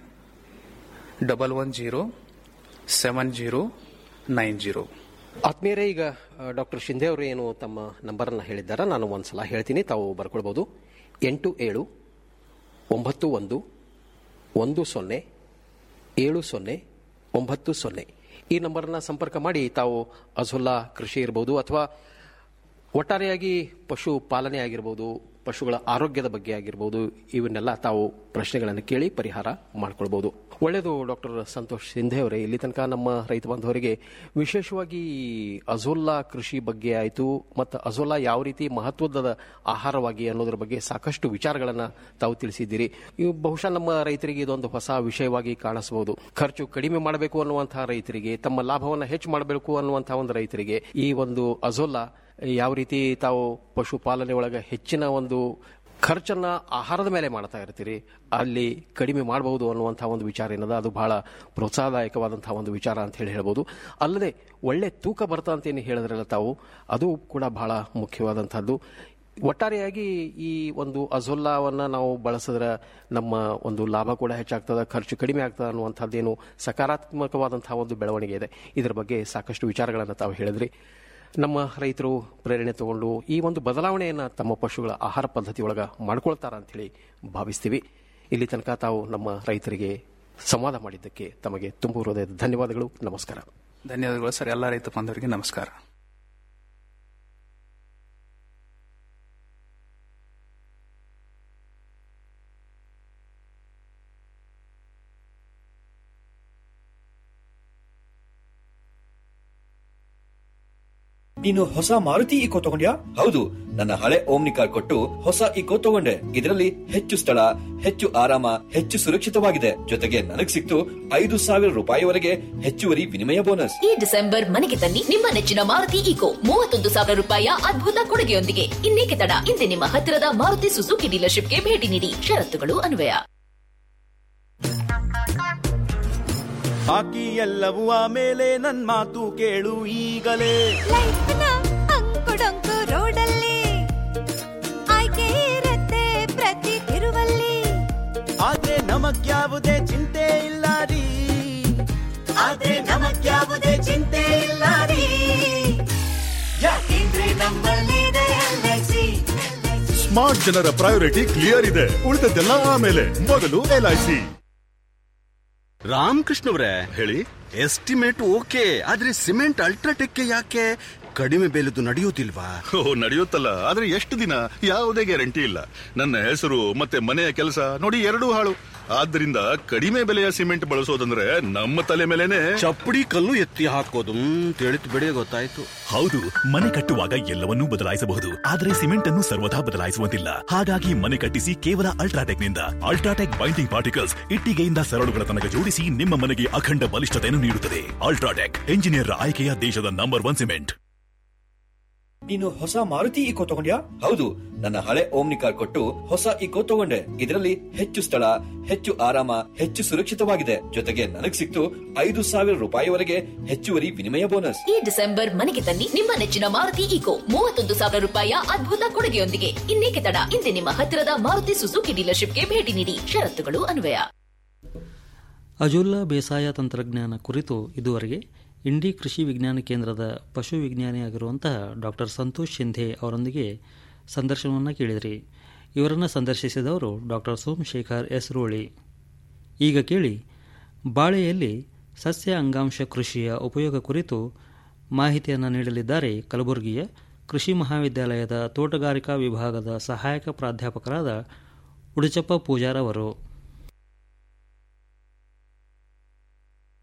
double one zero seven zero nine zero ಆತ್ಮೀಯರೇ ಈಗ ಡಾಕ್ಟರ್ ಶಿಂದೆ ಅವರು ಏನು ತಮ್ಮ ನಂಬರನ್ನು ಹೇಳಿದ್ದಾರೆ ನಾನು ಒಂದ್ಸಲ ಹೇಳ್ತೀನಿ ತಾವು ಬರ್ಕೊಳ್ಬೋದು ಎಂಟು ಏಳು ಒಂಬತ್ತು ಒಂದು ಒಂದು ಸೊನ್ನೆ ಏಳು ಸೊನ್ನೆ ಒಂಬತ್ತು ಸೊನ್ನೆ ಈ ನಂಬರನ್ನ ಸಂಪರ್ಕ ಮಾಡಿ ತಾವು ಅಜುಲ್ಲಾ ಕೃಷಿ ಇರ್ಬೋದು ಅಥವಾ ಒಟ್ಟಾರೆಯಾಗಿ ಪಶು ಪಾಲನೆ ಆಗಿರ್ಬೋದು ಪಶುಗಳ ಆರೋಗ್ಯದ ಬಗ್ಗೆ ಆಗಿರ್ಬೋದು ಇವನ್ನೆಲ್ಲ ತಾವು ಪ್ರಶ್ನೆಗಳನ್ನು ಕೇಳಿ ಪರಿಹಾರ ಮಾಡ್ಕೊಳ್ಬೋದು ಒಳ್ಳೆಯದು ಡಾಕ್ಟರ್ ಸಂತೋಷ್ ಸಿಂಧೆ ಅವರೇ ಇಲ್ಲಿ ತನಕ ನಮ್ಮ ರೈತ ಬಾಂಧವರಿಗೆ ವಿಶೇಷವಾಗಿ ಅಜೋಲ್ಲಾ ಕೃಷಿ ಬಗ್ಗೆ ಆಯಿತು ಮತ್ತು ಅಜೋಲ್ಲಾ ಯಾವ ರೀತಿ ಮಹತ್ವದ ಆಹಾರವಾಗಿ ಅನ್ನೋದ್ರ ಬಗ್ಗೆ ಸಾಕಷ್ಟು ವಿಚಾರಗಳನ್ನು ತಾವು ತಿಳಿಸಿದ್ದೀರಿ ಇವು ಬಹುಶಃ ನಮ್ಮ ರೈತರಿಗೆ ಇದೊಂದು ಹೊಸ ವಿಷಯವಾಗಿ ಕಾಣಿಸಬಹುದು ಖರ್ಚು ಕಡಿಮೆ ಮಾಡಬೇಕು ಅನ್ನುವಂತಹ ರೈತರಿಗೆ ತಮ್ಮ ಲಾಭವನ್ನು ಹೆಚ್ಚು ಮಾಡಬೇಕು ಅನ್ನುವಂತಹ ಒಂದು ರೈತರಿಗೆ ಈ ಒಂದು ಅಜೋಲ್ಲಾ ಯಾವ ರೀತಿ ತಾವು ಪಶುಪಾಲನೆ ಒಳಗೆ ಹೆಚ್ಚಿನ ಒಂದು ಖರ್ಚನ್ನ ಆಹಾರದ ಮೇಲೆ ಮಾಡ್ತಾ ಇರ್ತೀರಿ ಅಲ್ಲಿ ಕಡಿಮೆ ಮಾಡಬಹುದು ಅನ್ನುವಂತಹ ಒಂದು ವಿಚಾರ ಏನದ ಅದು ಬಹಳ ಪ್ರೋತ್ಸಾಹದಾಯಕವಾದಂತಹ ಒಂದು ವಿಚಾರ ಅಂತ ಹೇಳಿ ಹೇಳ್ಬೋದು ಅಲ್ಲದೆ ಒಳ್ಳೆ ತೂಕ ಬರ್ತಾ ಅಂತ ಏನು ಹೇಳಿದ್ರಲ್ಲ ತಾವು ಅದು ಕೂಡ ಬಹಳ ಮುಖ್ಯವಾದಂತಹದ್ದು ಒಟ್ಟಾರೆಯಾಗಿ ಈ ಒಂದು ಅಜೊಲ್ಲಾವನ್ನ ನಾವು ಬಳಸಿದ್ರೆ ನಮ್ಮ ಒಂದು ಲಾಭ ಕೂಡ ಹೆಚ್ಚಾಗ್ತದೆ ಖರ್ಚು ಕಡಿಮೆ ಆಗ್ತದೆ ಅನ್ನುವಂಥದ್ದೇನು ಸಕಾರಾತ್ಮಕವಾದಂತಹ ಒಂದು ಬೆಳವಣಿಗೆ ಇದೆ ಇದರ ಬಗ್ಗೆ ಸಾಕಷ್ಟು ವಿಚಾರಗಳನ್ನು ತಾವು ಹೇಳಿದ್ರಿ ನಮ್ಮ ರೈತರು ಪ್ರೇರಣೆ ತಗೊಂಡು ಈ ಒಂದು ಬದಲಾವಣೆಯನ್ನು ತಮ್ಮ ಪಶುಗಳ ಆಹಾರ ಪದ್ಧತಿ ಒಳಗ ಮಾಡ್ಕೊಳ್ತಾರ ಅಂತೇಳಿ ಭಾವಿಸ್ತೀವಿ ಇಲ್ಲಿ ತನಕ ತಾವು ನಮ್ಮ ರೈತರಿಗೆ ಸಂವಾದ ಮಾಡಿದ್ದಕ್ಕೆ ತಮಗೆ ತುಂಬ ಹೃದಯದ ಧನ್ಯವಾದಗಳು ನಮಸ್ಕಾರ ಧನ್ಯವಾದಗಳು ಸರ್ ಎಲ್ಲ ರೈತ ಬಾಂಧವರಿಗೆ ನಮಸ್ಕಾರ ನೀನು ಹೊಸ ಮಾರುತಿ ಇಕೋ ತಗೊಂಡ್ಯಾ ಹೌದು ನನ್ನ ಹಳೆ ಓಮ್ನಿ ಕಾರ್ ಕೊಟ್ಟು ಹೊಸ ಇಕೋ ತಗೊಂಡೆ ಇದರಲ್ಲಿ ಹೆಚ್ಚು ಸ್ಥಳ ಹೆಚ್ಚು ಆರಾಮ ಹೆಚ್ಚು ಸುರಕ್ಷಿತವಾಗಿದೆ ಜೊತೆಗೆ ನನಗ್ ಸಿಕ್ತು ಐದು ಸಾವಿರ ರೂಪಾಯಿವರೆಗೆ ಹೆಚ್ಚುವರಿ ವಿನಿಮಯ ಬೋನಸ್ ಈ ಡಿಸೆಂಬರ್ ಮನೆಗೆ ತನ್ನಿ ನಿಮ್ಮ ನೆಚ್ಚಿನ ಮಾರುತಿ ಈಕೋ ಮೂವತ್ತೊಂದು ಸಾವಿರ ರೂಪಾಯಿಯ ಅದ್ಭುತ ಕೊಡುಗೆಯೊಂದಿಗೆ ಇನ್ನೇಕೆ ತಡ ಹಿಂದೆ ನಿಮ್ಮ ಹತ್ತಿರದ ಮಾರುತಿ ಸುಜುಕಿ ಡೀಲರ್ಶಿಪ್ಗೆ ಭೇಟಿ ನೀಡಿ ಷರತ್ತುಗಳು ಅನ್ವಯ ಬಾಕಿ ಎಲ್ಲವೂ ಆಮೇಲೆ ನನ್ ಮಾತು ಕೇಳು ಈಗಲೇ ಅಂಕುಡೊಂಕು ರೋಡಲ್ಲಿ ಆಯ್ಕೆ ಇರತ್ತೆ ಪ್ರತಿ ತಿರುವಲ್ಲಿ ಆದ್ರೆ ನಮಗ್ಯಾವುದೇ ಚಿಂತೆ ಇಲ್ಲ ರೀ ಆದ್ರೆ ನಮಗ್ಯಾವುದೇ ಚಿಂತೆ ಇಲ್ಲ ರೀ ಯಾಕೆಂದ್ರೆ ನಮ್ಮಲ್ಲಿದೆ LIC. ಸ್ಮಾರ್ಟ್ ಜನರ ಪ್ರಯಾರಿಟಿ ಕ್ಲಿಯರ್ ಇದೆ ಉಳಿದದ್ದೆಲ್ಲ ಆಮೇಲೆ ಮೊದಲು ಎಲ್ಐಸಿ ರಾಮಕೃಷ್ಣ ಅವರೇ ಹೇಳಿ ಎಸ್ಟಿಮೇಟ್ ಓಕೆ ಆದ್ರೆ ಸಿಮೆಂಟ್ ಅಲ್ಟ್ರಾಟೆಕ್ ಯಾಕೆ ಕಡಿಮೆ ಬೆಲೆದು ನಡೆಯುತ್ತಿಲ್ವಾ ಓ ನಡೆಯುತ್ತಲ್ಲ ಆದ್ರೆ ಎಷ್ಟು ದಿನ ಯಾವುದೇ ಗ್ಯಾರಂಟಿ ಇಲ್ಲ ನನ್ನ ಹೆಸರು ಮತ್ತೆ ಮನೆಯ ಕೆಲಸ ನೋಡಿ ಎರಡೂ ಹಾಳು ಆದ್ರಿಂದ ಕಡಿಮೆ ಬೆಲೆಯ ಸಿಮೆಂಟ್ ಬಳಸೋದಂದ್ರೆ ನಮ್ಮ ತಲೆ ಮೇಲೆನೆ ಚಪ್ಪಡಿ ಕಲ್ಲು ಎತ್ತಿ ಹಾಕೋದು ತಿಳಿತು ಬಿಡಿ ಗೊತ್ತಾಯ್ತು ಹೌದು ಮನೆ ಕಟ್ಟುವಾಗ ಎಲ್ಲವನ್ನೂ ಬದಲಾಯಿಸಬಹುದು ಆದರೆ ಸಿಮೆಂಟ್ ಅನ್ನು ಸರ್ವದಾ ಬದಲಾಯಿಸುವಂತಿಲ್ಲ ಹಾಗಾಗಿ ಮನೆ ಕಟ್ಟಿಸಿ ಕೇವಲ ಅಲ್ಟ್ರಾಟೆಕ್ ನಿಂದ ಅಲ್ಟ್ರಾಟೆಕ್ ಬೈಂಡಿಂಗ್ ಪಾರ್ಟಿಕಲ್ಸ್ ಇಟ್ಟಿಗೆಯಿಂದ ಸರಳುಗಳ ತನಕ ಜೋಡಿಸಿ ನಿಮ್ಮ ಮನೆಗೆ ಅಖಂಡ ಬಲಿಷ್ಠತೆಯನ್ನು ನೀಡುತ್ತದೆ ಅಲ್ಟ್ರಾಟೆಕ್ ಎಂಜಿನಿಯರ್ ಆಯ್ಕೆಯ ದೇಶದ ನಂಬರ್ ಒನ್ ಸಿಮೆಂಟ್ ನೀನು ಹೊಸ ಮಾರುತಿ ಇಕೋ ತಗೊಂಡ್ಯಾ ಹೌದು ನನ್ನ ಹಳೆ ಓಮ್ನಿ ಕಾರ್ ಕೊಟ್ಟು ಹೊಸ ಇಕೋ ತಗೊಂಡೆ ಇದರಲ್ಲಿ ಹೆಚ್ಚು ಸ್ಥಳ ಹೆಚ್ಚು ಆರಾಮ ಹೆಚ್ಚು ಸುರಕ್ಷಿತವಾಗಿದೆ ಜೊತೆಗೆ ನನಗ್ ಸಿಕ್ತು ಐದು ಸಾವಿರ ರೂಪಾಯಿವರೆಗೆ ಹೆಚ್ಚುವರಿ ವಿನಿಮಯ ಬೋನಸ್ ಈ ಡಿಸೆಂಬರ್ ಮನೆಗೆ ತನ್ನಿ ನಿಮ್ಮ ನೆಚ್ಚಿನ ಮಾರುತಿ ಈಕೋ ಮೂವತ್ತೊಂದು ಸಾವಿರ ರೂಪಾಯಿಯ ಅದ್ಭುತ ಕೊಡುಗೆಯೊಂದಿಗೆ ಇನ್ನೇಕೆ ತಡ ಹಿಂದೆ ನಿಮ್ಮ ಹತ್ತಿರದ ಮಾರುತಿ ಸುಜುಕಿ ಡೀಲರ್ಶಿಪ್ಗೆ ಭೇಟಿ ನೀಡಿ ಷರತ್ತುಗಳು ಅನ್ವಯ ಅಜೋಲ್ಲಾ ಬೇಸಾಯ ತಂತ್ರಜ್ಞಾನ ಕುರಿತು ಇದುವರೆಗೆ ಇಂಡಿ ಕೃಷಿ ವಿಜ್ಞಾನ ಕೇಂದ್ರದ ಪಶು ವಿಜ್ಞಾನಿಯಾಗಿರುವಂತಹ ಡಾಕ್ಟರ್ ಸಂತೋಷ್ ಶಿಂಧೆ ಅವರೊಂದಿಗೆ ಸಂದರ್ಶನವನ್ನು ಕೇಳಿದ್ರಿ ಇವರನ್ನು ಸಂದರ್ಶಿಸಿದವರು ಡಾಕ್ಟರ್ ಸೋಮಶೇಖರ್ ಎಸ್ ರೋಳಿ ಈಗ ಕೇಳಿ ಬಾಳೆಯಲ್ಲಿ ಸಸ್ಯ ಅಂಗಾಂಶ ಕೃಷಿಯ ಉಪಯೋಗ ಕುರಿತು ಮಾಹಿತಿಯನ್ನು ನೀಡಲಿದ್ದಾರೆ ಕಲಬುರಗಿಯ ಕೃಷಿ ಮಹಾವಿದ್ಯಾಲಯದ ತೋಟಗಾರಿಕಾ ವಿಭಾಗದ ಸಹಾಯಕ ಪ್ರಾಧ್ಯಾಪಕರಾದ ಉಡುಚಪ್ಪ ಪೂಜಾರ್ ಅವರು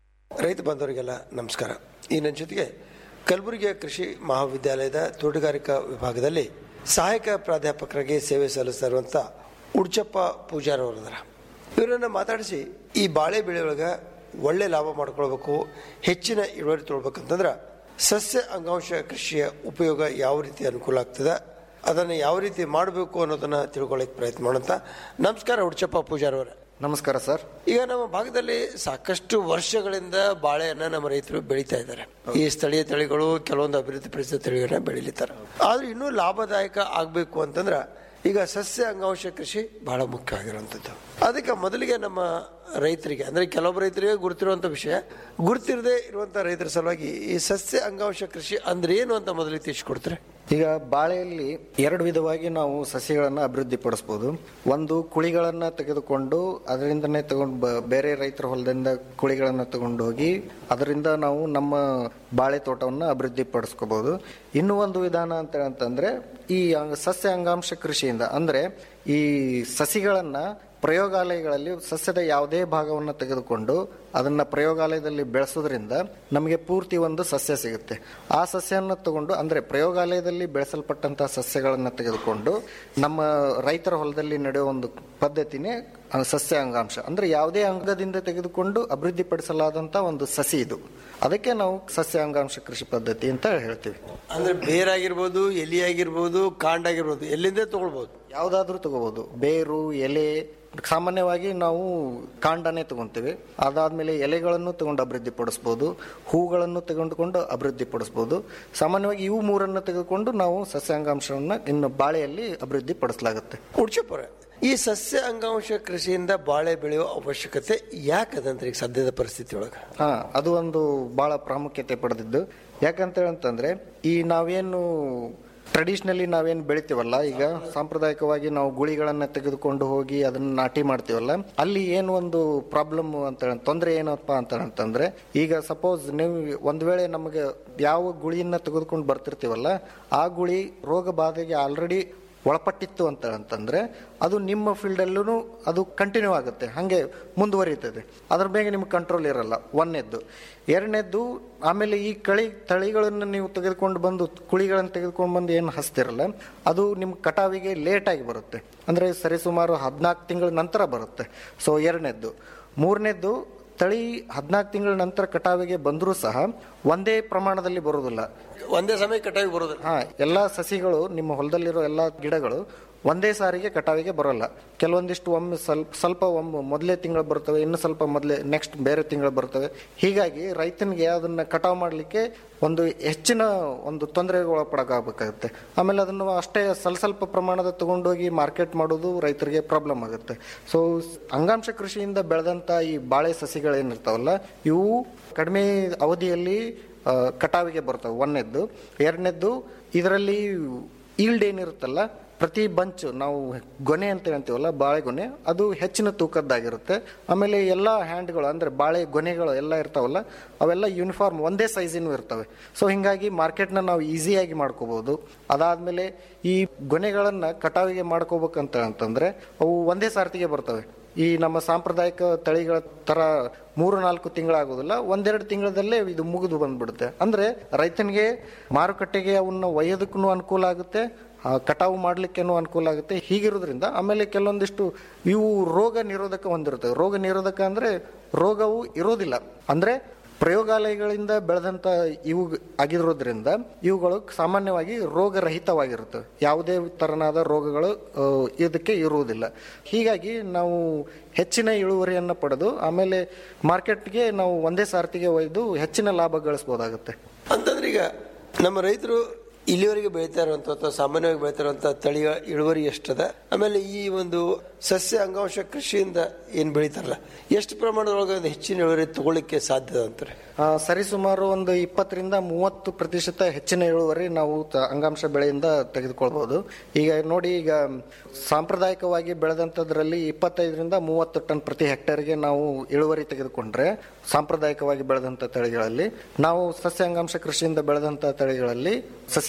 ರೈತ ಬಾಂಧವರಿಗೆಲ್ಲ ನಮಸ್ಕಾರ ಈ ನನ್ನ ಜೊತೆಗೆ ಕಲಬುರಗಿಯ ಕೃಷಿ ಮಹಾವಿದ್ಯಾಲಯದ ತೋಟಗಾರಿಕಾ ವಿಭಾಗದಲ್ಲಿ ಸಹಾಯಕ ಪ್ರಾಧ್ಯಾಪಕರಾಗಿ ಸೇವೆ ಸಲ್ಲಿಸ್ತಾ ಇರುವಂಥ ಉಡ್ಚಪ್ಪ ಪೂಜಾರ್ ಅವರದರ ಇವರನ್ನು ಮಾತಾಡಿಸಿ ಈ ಬಾಳೆ ಬೆಳೆಯೊಳಗೆ ಒಳ್ಳೆ ಲಾಭ ಮಾಡ್ಕೊಳ್ಬೇಕು ಹೆಚ್ಚಿನ ಇಳುವರಿ ತೊಗೊಳ್ಬೇಕಂತಂದ್ರೆ ಸಸ್ಯ ಅಂಗಾಂಶ ಕೃಷಿಯ ಉಪಯೋಗ ಯಾವ ರೀತಿ ಅನುಕೂಲ ಆಗ್ತದೆ ಅದನ್ನು ಯಾವ ರೀತಿ ಮಾಡಬೇಕು ಅನ್ನೋದನ್ನ ತಿಳ್ಕೊಳ್ಳೋಕೆ ಪ್ರಯತ್ನ ಮಾಡೋಂಥ ನಮಸ್ಕಾರ ಉಡ್ಚಪ್ಪ ಪೂಜಾರ್ ಅವರೇ ನಮಸ್ಕಾರ ಸರ್ ಈಗ ನಮ್ಮ ಭಾಗದಲ್ಲಿ ಸಾಕಷ್ಟು ವರ್ಷಗಳಿಂದ ಬಾಳೆಯನ್ನ ನಮ್ಮ ರೈತರು ಬೆಳೀತಾ ಇದ್ದಾರೆ ಈ ಸ್ಥಳೀಯ ತಳಿಗಳು ಕೆಲವೊಂದು ಅಭಿವೃದ್ಧಿ ಪಡಿಸಿದ ತಳಿಗಳನ್ನ ಬೆಳೀಲಿದ್ದಾರೆ ಆದ್ರೆ ಇನ್ನೂ ಲಾಭದಾಯಕ ಆಗಬೇಕು ಅಂತಂದ್ರೆ ಈಗ ಸಸ್ಯ ಅಂಗಾಂಶ ಕೃಷಿ ಬಹಳ ಮುಖ್ಯವಾಗಿರುವಂಥದ್ದು ಅದಕ್ಕೆ ಮೊದಲಿಗೆ ನಮ್ಮ ರೈತರಿಗೆ ಅಂದ್ರೆ ಕೆಲವೊಬ್ಬ ರೈತರಿಗೆ ಗುರುತಿರುವಂತ ವಿಷಯ ಗುರುತಿರದೆ ಇರುವಂತ ರೈತರ ಸಲುವಾಗಿ ಈ ಸಸ್ಯ ಅಂಗಾಂಶ ಕೃಷಿ ಅಂದ್ರೆ ಏನು ಅಂತ ಮೊದಲಿಗೆ ತಿಳಿಸ್ಕೊಡ್ತಾರೆ ಈಗ ಬಾಳೆಯಲ್ಲಿ ಎರಡು ವಿಧವಾಗಿ ನಾವು ಸಸ್ಯಗಳನ್ನು ಅಭಿವೃದ್ಧಿ ಪಡಿಸ್ಬೋದು ಒಂದು ಕುಳಿಗಳನ್ನ ತೆಗೆದುಕೊಂಡು ಅದರಿಂದನೇ ತಗೊಂಡು ಬ- ಬೇರೆ ರೈತರ ಹೊಲದಿಂದ ಕುಳಿಗಳನ್ನ ತಗೊಂಡು ಹೋಗಿ ಅದರಿಂದ ನಾವು ನಮ್ಮ ಬಾಳೆ ತೋಟವನ್ನು ಅಭಿವೃದ್ಧಿ ಪಡಿಸ್ಕೋಬಹುದು ಇನ್ನೂ ಒಂದು ವಿಧಾನ ಅಂತ ಅಂತಂದ್ರೆ ಈ ಅಂಗ- ಸಸ್ಯ ಅಂಗಾಂಶ ಕೃಷಿಯಿಂದ ಅಂದ್ರೆ ಈ ಸಸಿಗಳನ್ನ ಪ್ರಯೋಗಾಲಯಗಳಲ್ಲಿ ಸಸ್ಯದ ಯಾವುದೇ ಭಾಗವನ್ನು ತೆಗೆದುಕೊಂಡು ಅದನ್ನ ಪ್ರಯೋಗಾಲಯದಲ್ಲಿ ಬೆಳೆಸೋದ್ರಿಂದ ನಮಗೆ ಪೂರ್ತಿ ಒಂದು ಸಸ್ಯ ಸಿಗುತ್ತೆ ಆ ಸಸ್ಯವನ್ನು ತಗೊಂಡು ಅಂದ್ರೆ ಪ್ರಯೋಗಾಲಯದಲ್ಲಿ ಬೆಳೆಸಲ್ಪಟ್ಟಂತಹ ಸಸ್ಯಗಳನ್ನು ತೆಗೆದುಕೊಂಡು ನಮ್ಮ ರೈತರ ಹೊಲದಲ್ಲಿ ನಡೆಯುವ ಒಂದು ಪದ್ಧತಿನೇ ಆ, ಸಸ್ಯ ಅಂಗಾಂಶ ಅಂದ್ರೆ ಯಾವುದೇ ಅಂಗದಿಂದ ತೆಗೆದುಕೊಂಡು ಅಭಿವೃದ್ಧಿಪಡಿಸಲಾದಂತಹ ಒಂದು ಸಸಿ ಇದು ಅದಕ್ಕೆ ನಾವು ಸಸ್ಯ ಅಂಗಾಂಶ ಕೃಷಿ ಪದ್ಧತಿ ಅಂತ ಹೇಳ್ತೀವಿ ಅಂದ್ರೆ ಬೇರಾಗಿರ್ಬೋದು ಎಲಿ ಆಗಿರ್ಬೋದು ಕಾಂಡ ಆಗಿರ್ಬೋದು ಎಲ್ಲಿಂದ ತಗೊಳ್ಬೋದು ಯಾವ್ದಾದ್ರೂ ತಗೋಬಹುದು ಬೇರು ಎಲೆ ಸಾಮಾನ್ಯವಾಗಿ ನಾವು ಕಾಂಡನೇ ತಗೊಂತೀವಿ ಅದಾದ್ಮೇಲೆ ಎಲೆಗಳನ್ನು ತಗೊಂಡು ಅಭಿವೃದ್ಧಿ ಪಡಿಸ್ಬೋದು ಹೂಗಳನ್ನು ತೆಗೆದುಕೊಂಡು ಅಭಿವೃದ್ಧಿ ಪಡಿಸ್ಬೋದು ಸಾಮಾನ್ಯವಾಗಿ ಇವು ಮೂರನ್ನು ತೆಗೆದುಕೊಂಡು ನಾವು ಸಸ್ಯಾಂಗಾಂಶವನ್ನ ಇನ್ನು ಬಾಳೆಯಲ್ಲಿ ಅಭಿವೃದ್ಧಿ ಪಡಿಸಲಾಗುತ್ತೆ ಉಡ್ಚಪ್ಪರ ಈ ಸಸ್ಯ ಅಂಗಾಂಶ ಕೃಷಿಯಿಂದ ಬಾಳೆ ಬೆಳೆಯುವ ಅವಶ್ಯಕತೆ ಯಾಕದಂದ್ರೆ ಈಗ ಸದ್ಯದ ಪರಿಸ್ಥಿತಿ ಒಳಗೆ ಹಾ ಅದು ಒಂದು ಬಹಳ ಪ್ರಾಮುಖ್ಯತೆ ಪಡೆದಿದ್ದು ಯಾಕಂತ ಅಂತಂದ್ರೆ ಈ ನಾವೇನು ಟ್ರೆಡಿಷನಲಿ ನಾವೇನು ಬೆಳಿತೀವಲ್ಲ ಈಗ ಸಾಂಪ್ರದಾಯಿಕವಾಗಿ ನಾವು ಗುಳಿಗಳನ್ನ ತೆಗೆದುಕೊಂಡು ಹೋಗಿ ಅದನ್ನ ನಾಟಿ ಮಾಡ್ತೀವಲ್ಲ ಅಲ್ಲಿ ಏನು ಒಂದು ಪ್ರಾಬ್ಲಮ್ ಅಂತ ತೊಂದರೆ ಏನಪ್ಪ ಅಂತ ಅಂತಂದ್ರೆ ಈಗ ಸಪೋಸ್ ನೀವು ಒಂದ್ ವೇಳೆ ನಮಗೆ ಯಾವ ಗುಳಿಯನ್ನ ತೆಗೆದುಕೊಂಡು ಬರ್ತಿರ್ತೀವಲ್ಲ ಆ ಗುಳಿ ರೋಗ ಬಾಧೆಗೆ ಆಲ್ರೆಡಿ ಒಳಪಟ್ಟಿತ್ತು ಅಂತ ಅಂತಂದ್ರೆ ಅದು ನಿಮ್ಮ ಫೀಲ್ಡಲ್ಲೂ ಅದು ಕಂಟಿನ್ಯೂ ಆಗುತ್ತೆ ಹಾಗೆ ಮುಂದುವರಿಯುತ್ತದೆ ಅದ್ರ ಮೇಲೆ ನಿಮ್ಗೆ ಕಂಟ್ರೋಲ್ ಇರಲ್ಲ ಒಂದನೇದ್ದು ಎರಡನೇದ್ದು ಆಮೇಲೆ ಈ ಕಳಿ ತಳಿಗಳನ್ನು ನೀವು ತೆಗೆದುಕೊಂಡು ಬಂದು ಕುಳಿಗಳನ್ನು ತೆಗೆದುಕೊಂಡು ಬಂದು ಏನು ಹಸ್ತಿರಲ್ಲ ಅದು ನಿಮ್ಮ ಕಟಾವಿಗೆ ಲೇಟ್ ಆಗಿ ಬರುತ್ತೆ ಅಂದ್ರೆ ಸರಿಸುಮಾರು ಹದಿನಾಲ್ಕು ತಿಂಗಳ ನಂತರ ಬರುತ್ತೆ ಸೊ ಎರಡನೇದ್ದು ಮೂರನೇದ್ದು ತಳಿ ಹದಿನಾಲ್ಕು ತಿಂಗಳ ನಂತರ ಕಟಾವಿಗೆ ಬಂದರೂ ಸಹ ಒಂದೇ ಪ್ರಮಾಣದಲ್ಲಿ ಬರುವುದಿಲ್ಲ ಒಂದೇ ಸಮಯ ಕಟಾವಿಗೆ ಬರೋದಿಲ್ಲ ಹಾ ಎಲ್ಲಾ ಸಸಿಗಳು ನಿಮ್ಮ ಹೊಲದಲ್ಲಿರೋ ಎಲ್ಲಾ ಗಿಡಗಳು ಒಂದೇ ಸಾರಿಗೆ ಕಟಾವಿಗೆ ಬರೋಲ್ಲ ಕೆಲವೊಂದಿಷ್ಟು ಒಮ್ಮೆ ಸ್ವಲ್ಪ ಸ್ವಲ್ಪ ಒಮ್ಮೆ ಮೊದಲೇ ತಿಂಗಳು ಬರ್ತವೆ ಇನ್ನು ಸ್ವಲ್ಪ ಮೊದಲೇ ನೆಕ್ಸ್ಟ್ ಬೇರೆ ತಿಂಗಳು ಬರ್ತವೆ ಹೀಗಾಗಿ ರೈತನಿಗೆ ಅದನ್ನ ಕಟಾವು ಮಾಡಲಿಕ್ಕೆ ಒಂದು ಹೆಚ್ಚಿನ ಒಂದು ತೊಂದರೆಗೆ ಒಳಪಡಬೇಕಾಗುತ್ತೆ ಆಮೇಲೆ ಅದನ್ನು ಅಷ್ಟೇ ಸ್ವಲ್ಪ ಸ್ವಲ್ಪ ಪ್ರಮಾಣದ ತಗೊಂಡೋಗಿ ಮಾರ್ಕೆಟ್ ಮಾಡೋದು ರೈತರಿಗೆ ಪ್ರಾಬ್ಲಮ್ ಆಗುತ್ತೆ ಸೊ ಅಂಗಾಂಶ ಕೃಷಿಯಿಂದ ಬೆಳೆದಂತ ಈ ಬಾಳೆ ಸಸಿಗಳೇನಿರ್ತಾವಲ್ಲ ಇವು ಕಡಿಮೆ ಅವಧಿಯಲ್ಲಿ ಆ, ಕಟಾವಿಗೆ ಬರ್ತವೆ ಒಂದನೇದ್ದು ಎರಡನೇದ್ದು ಇದರಲ್ಲಿ ಈಲ್ಡ್ ಏನಿರುತ್ತಲ್ಲ ಪ್ರತಿ ಬಂಚ್ ನಾವು ಗೊನೆ ಅಂತ ಹೇಳ್ತೀವಲ್ಲ ಬಾಳೆಗೊನೆ ಅದು ಹೆಚ್ಚಿನ ತೂಕದ್ದಾಗಿರುತ್ತೆ ಆಮೇಲೆ ಎಲ್ಲ ಹ್ಯಾಂಡ್ಗಳು ಅಂದ್ರೆ ಬಾಳೆ ಗೊನೆಗಳು ಎಲ್ಲ ಇರ್ತಾವಲ್ಲ ಅವೆಲ್ಲ ಯೂನಿಫಾರ್ಮ್ ಒಂದೇ ಸೈಜಿನೂ ಇರ್ತವೆ ಸೊ ಹಿಂಗಾಗಿ ಮಾರ್ಕೆಟ್ನ ನಾವು ಈಸಿಯಾಗಿ ಮಾಡ್ಕೋಬಹುದು ಅದಾದ್ಮೇಲೆ ಈ ಗೊನೆಗಳನ್ನ ಕಟಾವಿಗೆ ಮಾಡ್ಕೋಬೇಕಂತ ಅಂತಂದ್ರೆ ಅವು ಒಂದೇ ಸಾರ್ತಿಗೆ ಬರ್ತವೆ ಈ ನಮ್ಮ ಸಾಂಪ್ರದಾಯಿಕ ತಳಿಗಳ ತರ ಮೂರು ನಾಲ್ಕು ತಿಂಗಳಾಗೋದಿಲ್ಲ ಒಂದೆರಡು ತಿಂಗಳದಲ್ಲೇ ಇದು ಮುಗಿದು ಬಂದ್ಬಿಡುತ್ತೆ ಅಂದ್ರೆ ರೈತನಿಗೆ ಮಾರುಕಟ್ಟೆಗೆ ಅವನ್ನ ಒಯ್ಯೋದಕ್ಕೂ ಅನುಕೂಲ ಆಗುತ್ತೆ ಆ, ಕಟಾವು ಮಾಡ್ಲಿಕ್ಕೇನು ಅನುಕೂಲ ಆಗುತ್ತೆ ಹೀಗಿರೋದ್ರಿಂದ ಆಮೇಲೆ ಕೆಲವೊಂದಿಷ್ಟು ಇವು ರೋಗ ನಿರೋಧಕ ಹೊಂದಿರ್ತವೆ ರೋಗ ನಿರೋಧಕ ಅಂದ್ರೆ ರೋಗವು ಇರೋದಿಲ್ಲ ಅಂದ್ರೆ ಪ್ರಯೋಗಾಲಯಗಳಿಂದ ಬೆಳೆದಂತ ಇವು ಆಗಿರೋದ್ರಿಂದ ಇವುಗಳು ಸಾಮಾನ್ಯವಾಗಿ ರೋಗರಹಿತವಾಗಿರುತ್ತವೆ ಯಾವುದೇ ತರನಾದ ರೋಗಗಳು ಆ, ಇದಕ್ಕೆ ಇರುವುದಿಲ್ಲ ಹೀಗಾಗಿ ನಾವು ಹೆಚ್ಚಿನ ಇಳುವರಿಯನ್ನು ಪಡೆದು ಆಮೇಲೆ ಮಾರ್ಕೆಟ್ಗೆ ನಾವು ಒಂದೇ ಸಾರ್ತಿಗೆ ಒಯ್ದು ಹೆಚ್ಚಿನ ಲಾಭ ಗಳಿಸಬಹುದಾಗುತ್ತೆ ಅಂತಂದ್ರೆ ಈಗ ನಮ್ಮ ರೈತರು ಇಲ್ಲಿವರೆಗೆ ಬೆಳೀತಾ ಇರುವಂತ ಅಥವಾ ಸಾಮಾನ್ಯವಾಗಿ ಬೆಳೀತಾ ಇರುವಂತ ತಳಿಯ ಇಳುವರಿ ಎಷ್ಟದ ಆಮೇಲೆ ಈ ಒಂದು ಸಸ್ಯ ಅಂಗಾಂಶ ಕೃಷಿಯಿಂದ ಏನ್ ಬೆಳೀತಾರಲ್ಲ ಎಷ್ಟು ಪ್ರಮಾಣದೊಳಗೆ ಒಂದು ಹೆಚ್ಚಿನ ಇಳುವರಿ ತಗೊಳ್ಳಿಕ್ಕೆ ಸಾಧ್ಯ ಅಂತಾರೆ ಆ, ಸರಿಸುಮಾರು ಒಂದು ಇಪ್ಪತ್ತರಿಂದ ಮೂವತ್ತು ಪ್ರತಿಶತ ಹೆಚ್ಚಿನ ಇಳುವರಿ ನಾವು ತ- ಅಂಗಾಂಶ ಬೆಳೆಯಿಂದ ತೆಗೆದುಕೊಳ್ಬಹುದು ಈಗ ನೋಡಿ ಈಗ ಸಾಂಪ್ರದಾಯಿಕವಾಗಿ ಬೆಳೆದಂತದ್ರಲ್ಲಿ ಇಪ್ಪತ್ತೈದರಿಂದ ಮೂವತ್ತು ಟನ್ ಪ್ರತಿ ಹೆಕ್ಟೇರ್ಗೆ ನಾವು ಇಳುವರಿ ತೆಗೆದುಕೊಂಡ್ರೆ ಸಾಂಪ್ರದಾಯಿಕವಾಗಿ ಬೆಳೆದಂತ ತಳಿಗಳಲ್ಲಿ ನಾವು ಸಸ್ಯ ಅಂಗಾಂಶ ಕೃಷಿಯಿಂದ ಬೆಳೆದಂತ ತಳಿಗಳಲ್ಲಿ ಸಸಿಗಳ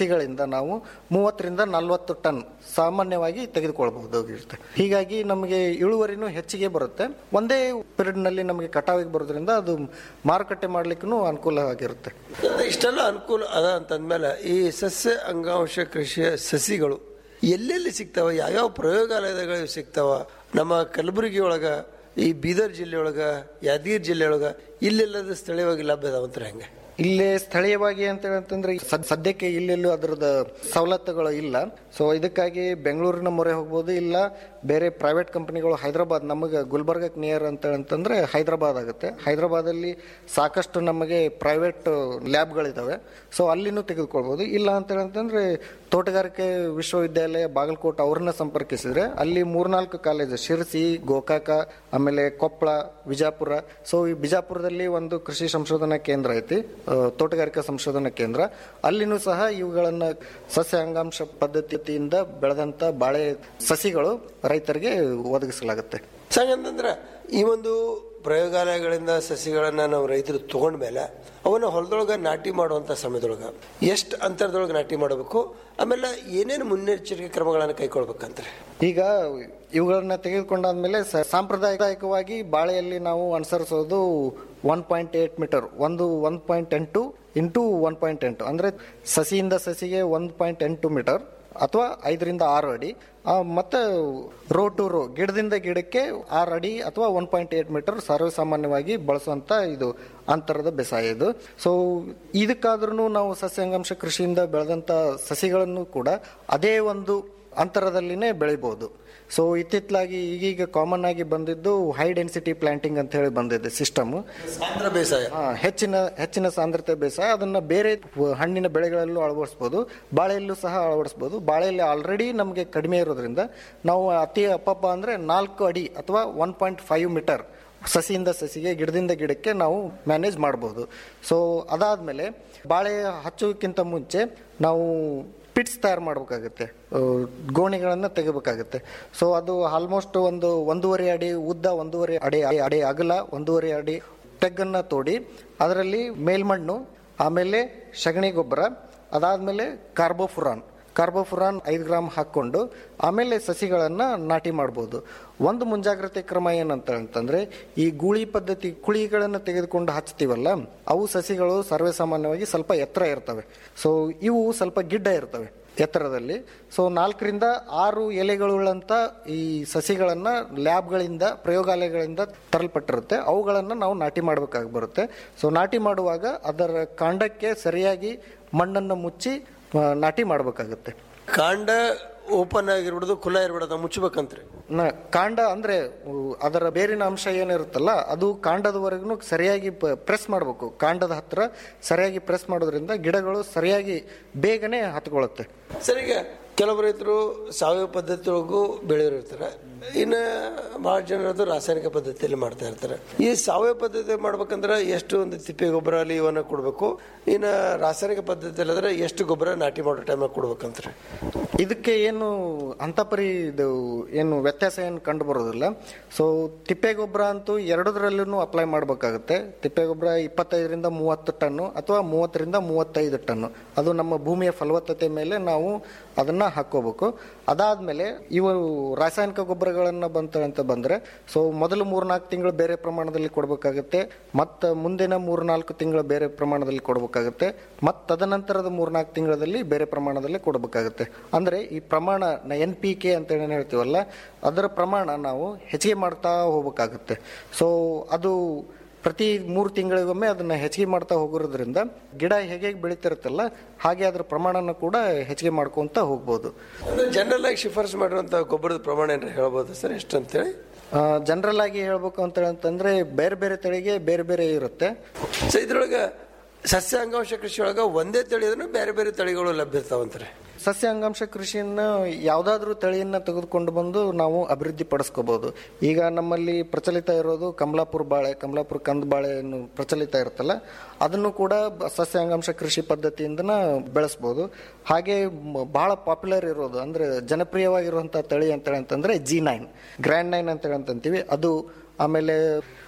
ಸಸಿಗಳಿಂದ ನಾವು ಮೂವತ್ತರಿಂದ ನಲವತ್ತು ಟನ್ ಸಾಮಾನ್ಯವಾಗಿ ತೆಗೆದುಕೊಳ್ಬಹುದು ಇರುತ್ತೆ ಹೀಗಾಗಿ ನಮಗೆ ಇಳುವರಿನೂ ಹೆಚ್ಚಿಗೆ ಬರುತ್ತೆ ಒಂದೇ ಪೀರಿಯಡ್ ನಲ್ಲಿ ನಮಗೆ ಕಟಾವಿಗೆ ಬರೋದ್ರಿಂದ ಅದು ಮಾರುಕಟ್ಟೆ ಮಾಡ್ಲಿಕ್ಕೂ ಅನುಕೂಲ ಆಗಿರುತ್ತೆ ಇಷ್ಟೆಲ್ಲ ಅನುಕೂಲ ಅದ ಅಂತಂದ್ಮೇಲೆ ಈ ಸಸ್ಯ ಅಂಗಾಂಶ ಕೃಷಿಯ ಸಸಿಗಳು ಎಲ್ಲೆಲ್ಲಿ ಸಿಗ್ತಾವ ಯಾವ್ಯಾವ ಪ್ರಯೋಗಾಲಯಗಳು ಸಿಗ್ತಾವ ನಮ್ಮ ಕಲಬುರಗಿ ಒಳಗ ಈ ಬೀದರ್ ಜಿಲ್ಲೆ ಒಳಗ ಯಾದಗಿರಿ ಜಿಲ್ಲೆ ಒಳಗ ಇಲ್ಲೆಲ್ಲದ ಸ್ಥಳೀಯವಾಗಿ ಲಭ್ಯ ಅದಾವಂತ್ರ ಹೆಂಗೆ ಇಲ್ಲೇ ಸ್ಥಳೀಯವಾಗಿ ಅಂತ ಅಂತಂದ್ರೆ ಸದ್- ಸದ್ಯಕ್ಕೆ ಇಲ್ಲೆಲ್ಲೂ ಅದರದ ಸವಲತ್ತುಗಳು ಇಲ್ಲ ಸೊ ಇದಕ್ಕಾಗಿ ಬೆಂಗಳೂರಿನ ಮೊರೆ ಹೋಗ್ಬೋದು ಇಲ್ಲ ಬೇರೆ ಪ್ರೈವೇಟ್ ಕಂಪನಿಗಳು ಹೈದರಾಬಾದ್ ನಮಗೆ ಗುಲ್ಬರ್ಗಕ್ಕೆ ನಿಯರ್ ಅಂತ ಅಂತಂದ್ರೆ ಹೈದರಾಬಾದ್ ಆಗುತ್ತೆ ಹೈದರಾಬಾದಲ್ಲಿ ಸಾಕಷ್ಟು ನಮಗೆ ಪ್ರೈವೇಟ್ ಲ್ಯಾಬ್ಗಳಿದಾವೆ ಸೊ ಅಲ್ಲಿನೂ ತೆಗೆದುಕೊಳ್ಬೋದು ಇಲ್ಲ ಅಂತ ಅಂತಂದ್ರೆ ತೋಟಗಾರಿಕೆ ವಿಶ್ವವಿದ್ಯಾಲಯ ಬಾಗಲಕೋಟೆ ಅವ್ರನ್ನ ಸಂಪರ್ಕಿಸಿದ್ರೆ ಅಲ್ಲಿ ಮೂರ್ನಾಲ್ಕು ಕಾಲೇಜ್ ಶಿರಸಿ ಗೋಕಾಕ ಆಮೇಲೆ ಕೊಪ್ಪಳ ವಿಜಾಪುರ ಸೊ ಈ ಬಿಜಾಪುರದಲ್ಲಿ ಒಂದು ಕೃಷಿ ಸಂಶೋಧನಾ ಕೇಂದ್ರ ಐತಿ ಆ, ತೋಟಗಾರಿಕಾ ಸಂಶೋಧನಾ ಕೇಂದ್ರ ಅಲ್ಲಿನೂ ಸಹ ಇವುಗಳನ್ನ ಸಸ್ಯ ಅಂಗಾಂಶ ಪದ್ಧತಿಯಿಂದ ಬೆಳೆದಂತ ಬಾಳೆ ಸಸಿಗಳು ರೈತರಿಗೆ ಒದಗಿಸಲಾಗುತ್ತೆ ಸಂಗಂತಂದ್ರೆ ಈ ಒಂದು ಪ್ರಯೋಗಾಲಯಗಳಿಂದ ಸಸಿಗಳನ್ನ ನಾವು ರೈತರು ತಗೊಂಡ್ಮೇಲೆ ಅವನ್ನ ಹೊಲದೊಳಗ ನಾಟಿ ಮಾಡುವಂತ ಸಮಯದೊಳಗ ಎಷ್ಟು ಅಂತರದೊಳಗೆ ನಾಟಿ ಮಾಡಬೇಕು ಆಮೇಲೆ ಏನೇನು ಮುನ್ನೆಚ್ಚರಿಕೆ ಕ್ರಮಗಳನ್ನು ಕೈಗೊಳ್ಬೇಕಂತಾರೆ ಈಗ ಇವುಗಳನ್ನ ತೆಗೆದುಕೊಂಡಾದ್ಮೇಲೆ ಸ- ಸಾಂಪ್ರದಾಯಿಕವಾಗಿ ಬಾಳೆಯಲ್ಲಿ ನಾವು ಅನುಸರಿಸೋದು ಒನ್ ಪಾಯಿಂಟ್ ಏಟ್ ಮೀಟರ್ ಒಂದು ಒನ್ ಪಾಯಿಂಟ್ ಎಂಟು ಇಂಟು ಒನ್ ಪಾಯಿಂಟ್ ಎಂಟು ಅಂದ್ರೆ ಸಸಿಯಿಂದ ಸಸಿಗೆ ಒಂದು ಪಾಯಿಂಟ್ ಎಂಟು ಮೀಟರ್ ಅಥವಾ ಐದರಿಂದ ಆರು ಅಡಿ ಆ, ಮತ್ತೆ ರೋ ಟು ರೋ ಗಿಡದಿಂದ ಗಿಡಕ್ಕೆ ಆರು ಅಡಿ ಅಥವಾ ಒನ್ ಪಾಯಿಂಟ್ ಏಟ್ ಮೀಟರ್ ಸರ್ವಸಾಮಾನ್ಯವಾಗಿ ಬಳಸುವಂತ ಇದು ಅಂತರದ ಬೇಸಾಯ ಇದು ಸೊ ಇದಕ್ಕಾದ್ರೂ ನಾವು ಸಸ್ಯಾಂಗಾಂಶ ಕೃಷಿಯಿಂದ ಬೆಳೆದಂತ ಸಸಿಗಳನ್ನು ಕೂಡ ಅದೇ ಒಂದು ಅಂತರದಲ್ಲಿನೇ ಬೆಳಿಬಹುದು ಸೊ ಇತ್ತಿತ್ತಲಾಗಿ ಈಗೀಗ ಕಾಮನ್ ಆಗಿ ಬಂದಿದ್ದು ಹೈ ಡೆನ್ಸಿಟಿ ಪ್ಲಾಂಟಿಂಗ್ ಅಂತ ಹೇಳಿ ಬಂದಿದೆ ಸಿಸ್ಟಮ್ ಸಾಂದ್ರ ಬೇಸಾಯ ಹೆಚ್ಚಿನ ಹೆಚ್ಚಿನ ಸಾಂದ್ರತೆ ಬೇಸಾಯ ಅದನ್ನ ಬೇರೆ ಹಣ್ಣಿನ ಬೆಳೆಗಳಲ್ಲೂ ಅಳವಡಿಸಬಹುದು ಬಾಳೆಯಲ್ಲೂ ಸಹ ಅಳವಡಿಸಬಹುದು ಬಾಳೆಯಲ್ಲಿ ಆಲ್ರೆಡಿ ನಮಗೆ ಕಡಿಮೆ ಇರೋದ್ರಿಂದ ನಾವು ಅತಿ ಅಪ್ಪಪ್ಪ ಅಂದ್ರೆ ನಾಲ್ಕು ಅಡಿ ಅಥವಾ ಒನ್ ಪಾಯಿಂಟ್ ಫೈವ್ ಮೀಟರ್ ಸಸಿಯಿಂದ ಸಸಿಗೆ ಗಿಡದಿಂದ ಗಿಡಕ್ಕೆ ನಾವು ಮ್ಯಾನೇಜ್ ಮಾಡಬಹುದು ಸೊ ಅದಾದ್ಮೇಲೆ ಬಾಳೆ ಹಚ್ಚೋಕ್ಕಿಂತ ಮುಂಚೆ ನಾವು ಪಿಟ್ಸ್ ತಯಾರು ಮಾಡಬೇಕಾಗುತ್ತೆ ಗೋಣಿಗಳನ್ನು ತೆಗಿಬೇಕಾಗುತ್ತೆ ಸೊ ಅದು ಆಲ್ಮೋಸ್ಟ್ ಒಂದು ಒಂದೂವರೆ ಅಡಿ ಉದ್ದ ಒಂದೂವರೆ ಅಡಿ ಅಡಿ ಅಗಲ ಒಂದೂವರೆ ಅಡಿ ಟೆಗ್ಗನ್ನು ತೋಡಿ ಅದರಲ್ಲಿ ಮೇಲ್ಮಣ್ಣು ಆಮೇಲೆ ಸಗಣಿ ಗೊಬ್ಬರ ಅದಾದ್ಮೇಲೆ ಕಾರ್ಬೋಫುರಾನ್ ಕಾರ್ಬೋಫುರಾನ್ ಐದು ಗ್ರಾಮ್ ಹಾಕ್ಕೊಂಡು ಆಮೇಲೆ ಸಸಿಗಳನ್ನು ನಾಟಿ ಮಾಡ್ಬೋದು ಒಂದು ಮುಂಜಾಗ್ರತೆ ಕ್ರಮ ಏನಂತ ಅಂತಂದ್ರೆ ಈ ಗೂಳಿ ಪದ್ಧತಿ ಕುಳಿಗಳನ್ನು ತೆಗೆದುಕೊಂಡು ಹಚ್ತೀವಲ್ಲ ಅವು ಸಸಿಗಳು ಸರ್ವೇಸಾಮಾನ್ಯವಾಗಿ ಸ್ವಲ್ಪ ಎತ್ತರ ಇರ್ತವೆ ಸೊ ಇವು ಸ್ವಲ್ಪ ಗಿಡ್ಡ ಇರ್ತವೆ ಎತ್ತರದಲ್ಲಿ ಸೊ ನಾಲ್ಕರಿಂದ ಆರು ಎಲೆಗಳುಳ್ಳಂತ ಈ ಸಸಿಗಳನ್ನ ಲ್ಯಾಬ್ಗಳಿಂದ ಪ್ರಯೋಗಾಲಯಗಳಿಂದ ತರಲ್ಪಟ್ಟಿರುತ್ತೆ ಅವುಗಳನ್ನು ನಾವು ನಾಟಿ ಮಾಡಬೇಕಾಗಿ ಬರುತ್ತೆ ಸೊ ನಾಟಿ ಮಾಡುವಾಗ ಅದರ ಕಾಂಡಕ್ಕೆ ಸರಿಯಾಗಿ ಮಣ್ಣನ್ನು ಮುಚ್ಚಿ ಆ, ನಾಟಿ ಮಾಡಬೇಕಾಗುತ್ತೆ ಕಾಂಡ ಓಪನ್ ಆಗಿರ್ಬಿಡೋದು ಖುಲ್ಲ ಇರ್ಬಿಡೋದು ಮುಚ್ಚಬೇಕಂತ್ರಿ ನ- ಕಾಂಡ ಅಂದ್ರೆ ಉ, ಅದರ ಬೇರಿನ ಅಂಶ ಏನಿರುತ್ತಲ್ಲ ಅದು ಕಾಂಡದವರೆಗೂ ಸರಿಯಾಗಿ ಪ್ರೆಸ್ ಮಾಡಬೇಕು ಕಾಂಡದ ಹತ್ರ ಸರಿಯಾಗಿ ಪ್ರೆಸ್ ಮಾಡೋದ್ರಿಂದ ಗಿಡಗಳು ಸರಿಯಾಗಿ ಬೇಗನೆ ಹತ್ಕೊಳ್ಳುತ್ತೆ ಸರ್ ಈಗ ಕೆಲವು ರೈತರು ಸಾವಯವ ಪದ್ಧತಿಯೊಳಗೂ ಬೆಳೆಯೋರಿರ್ತಾರೆ ಇನ್ನು ಭಾಳ ಜನರದು ರಾಸಾಯನಿಕ ಪದ್ಧತಿಯಲ್ಲಿ ಮಾಡ್ತಾ ಇರ್ತಾರೆ ಈ ಸಾವಯವ ಪದ್ಧತಿ ಮಾಡ್ಬೇಕಂದ್ರೆ ಎಷ್ಟು ಒಂದು ತಿಪ್ಪೆ ಗೊಬ್ಬರ ಅಲ್ಲಿ ಇವನ್ನ ಕೊಡಬೇಕು ಇನ್ನು ರಾಸಾಯನಿಕ ಪದ್ಧತಿಯಲ್ಲಿ ಆದ್ರೆ ಎಷ್ಟು ಗೊಬ್ಬರ ನಾಟಿ ಮಾಡೋ ಟೈಮಾಗ ಕೊಡ್ಬೇಕಂತಾರೆ ಇದಕ್ಕೆ ಏನು ಅಂತ ಪರಿ ಇದು ಏನು ವ್ಯತ್ಯಾಸ ಏನು ಕಂಡು ಬರೋದಿಲ್ಲ ಸೊ ತಿಪ್ಪೆ ಗೊಬ್ಬರ ಅಂತೂ ಎರಡರಲ್ಲೂ ಅಪ್ಲೈ ಮಾಡಬೇಕಾಗುತ್ತೆ ತಿಪ್ಪೆ ಗೊಬ್ಬರ ಇಪ್ಪತ್ತೈದರಿಂದ ಮೂವತ್ತು ಟನ್ನು ಅಥವಾ ಮೂವತ್ತರಿಂದ ಮೂವತ್ತೈದು ಟನ್ನು ಅದು ನಮ್ಮ ಭೂಮಿಯ ಫಲವತ್ತತೆ ಮೇಲೆ ನಾವು ಅದನ್ನ ಹಾಕೋಬೇಕು ಅದಾದ್ಮೇಲೆ ಇವು ರಾಸಾಯನಿಕ ಗೊಬ್ಬರಗಳನ್ನ ಬಂತ ಅಂತ ಬಂದ್ರೆ ಸೊ ಮೊದಲು ಮೂರ್ನಾಲ್ಕು ತಿಂಗಳು ಬೇರೆ ಪ್ರಮಾಣದಲ್ಲಿ ಕೊಡಬೇಕಾಗುತ್ತೆ ಮತ್ತು ಮುಂದಿನ ಮೂರ್ನಾಲ್ಕು ತಿಂಗಳು ಬೇರೆ ಪ್ರಮಾಣದಲ್ಲಿ ಕೊಡಬೇಕಾಗುತ್ತೆ ಮತ್ತು ತದನಂತರದ ಮೂರ್ನಾಲ್ಕು ತಿಂಗಳಲ್ಲಿ ಬೇರೆ ಪ್ರಮಾಣದಲ್ಲಿ ಕೊಡಬೇಕಾಗುತ್ತೆ ಅಂದ್ರೆ ಈ ಪ್ರಮಾಣ ಎನ್ ಪಿ ಕೆ ಅಂತ ಏನ್ ಹೇಳ್ತೀವಲ್ಲ ಅದರ ಪ್ರಮಾಣ ನಾವು ಹೆಚ್ಚಿಗೆ ಮಾಡ್ತಾ ಹೋಗ್ಬೇಕಾಗುತ್ತೆ ಸೊ ಅದು ಪ್ರತಿ ಮೂರು ತಿಂಗಳಿಗೊಮ್ಮೆ ಅದನ್ನ ಹೆಚ್ಚಿಗೆ ಮಾಡ್ತಾ ಹೋಗೋದ್ರಿಂದ ಗಿಡ ಹೇಗೆ ಬೆಳೀತಿರುತ್ತಲ್ಲ ಹಾಗೆ ಅದರ ಪ್ರಮಾಣನ ಕೂಡ ಹೆಚ್ಚಿಗೆ ಮಾಡ್ಕೊಂತ ಹೋಗ್ಬೋದು ಜನರಲ್ ಆಗಿ ಶಿಫಾರಸು ಮಾಡಿರುವಂತ ಗೊಬ್ಬರದ ಪ್ರಮಾಣ ಏನಾರ ಹೇಳ್ಬೋದು ಸರ್ ಎಷ್ಟು ಅಂತೇಳಿ ಜನರಲ್ ಆಗಿ ಹೇಳ್ಬೇಕು ಅಂತ ಅಂತಂದ್ರೆ ಬೇರೆ ಬೇರೆ ತಳಿಗೆ ಬೇರೆ ಬೇರೆ ಇರುತ್ತೆ ಸೊ ಇದ್ರೊಳಗ ಸಸ್ಯ ಅಂಗಾಂಶ ಕೃಷಿ ಒಳಗ ಒಂದೇ ತಳಿ ಅಂದ್ರೆ ಬೇರೆ ಬೇರೆ ತಳಿಗಳು ಲಭ್ಯ ಇರ್ತಾವಂತಾರೆ ಸಸ್ಯ ಅಂಗಾಂಶ ಕೃಷಿಯನ್ನ ಯಾವ್ದಾದ್ರೂ ತಳಿಯನ್ನ ತೆಗೆದುಕೊಂಡು ಬಂದು ನಾವು ಅಭಿವೃದ್ಧಿ ಪಡಿಸ್ಕೋಬಹುದು ಈಗ ನಮ್ಮಲ್ಲಿ ಪ್ರಚಲಿತ ಇರೋದು ಕಮಲಾಪುರ ಬಾಳೆ ಕಮಲಾಪುರ ಕಂದ್ ಬಾಳೆಯನ್ನು ಪ್ರಚಲಿತ ಇರುತ್ತಲ್ಲ ಅದನ್ನು ಕೂಡ ಬ- ಸಸ್ಯ ಅಂಗಾಂಶ ಕೃಷಿ ಪದ್ಧತಿಯಿಂದ ಬೆಳೆಸ್ಬೋದು ಹಾಗೆ ಮ- ಬಹಳ ಪಾಪ್ಯುಲರ್ ಇರೋದು ಅಂದ್ರೆ ಜನಪ್ರಿಯವಾಗಿರುವಂತಹ ತಳಿ ಅಂತ ಅಂತಂದ್ರೆ ಜಿ ನೈನ್ ಗ್ರ್ಯಾಂಡ್ ನೈನ್ ಅಂತ ಹೇಳಿ ಅಂತೀವಿ ಅದು ಆಮೇಲೆ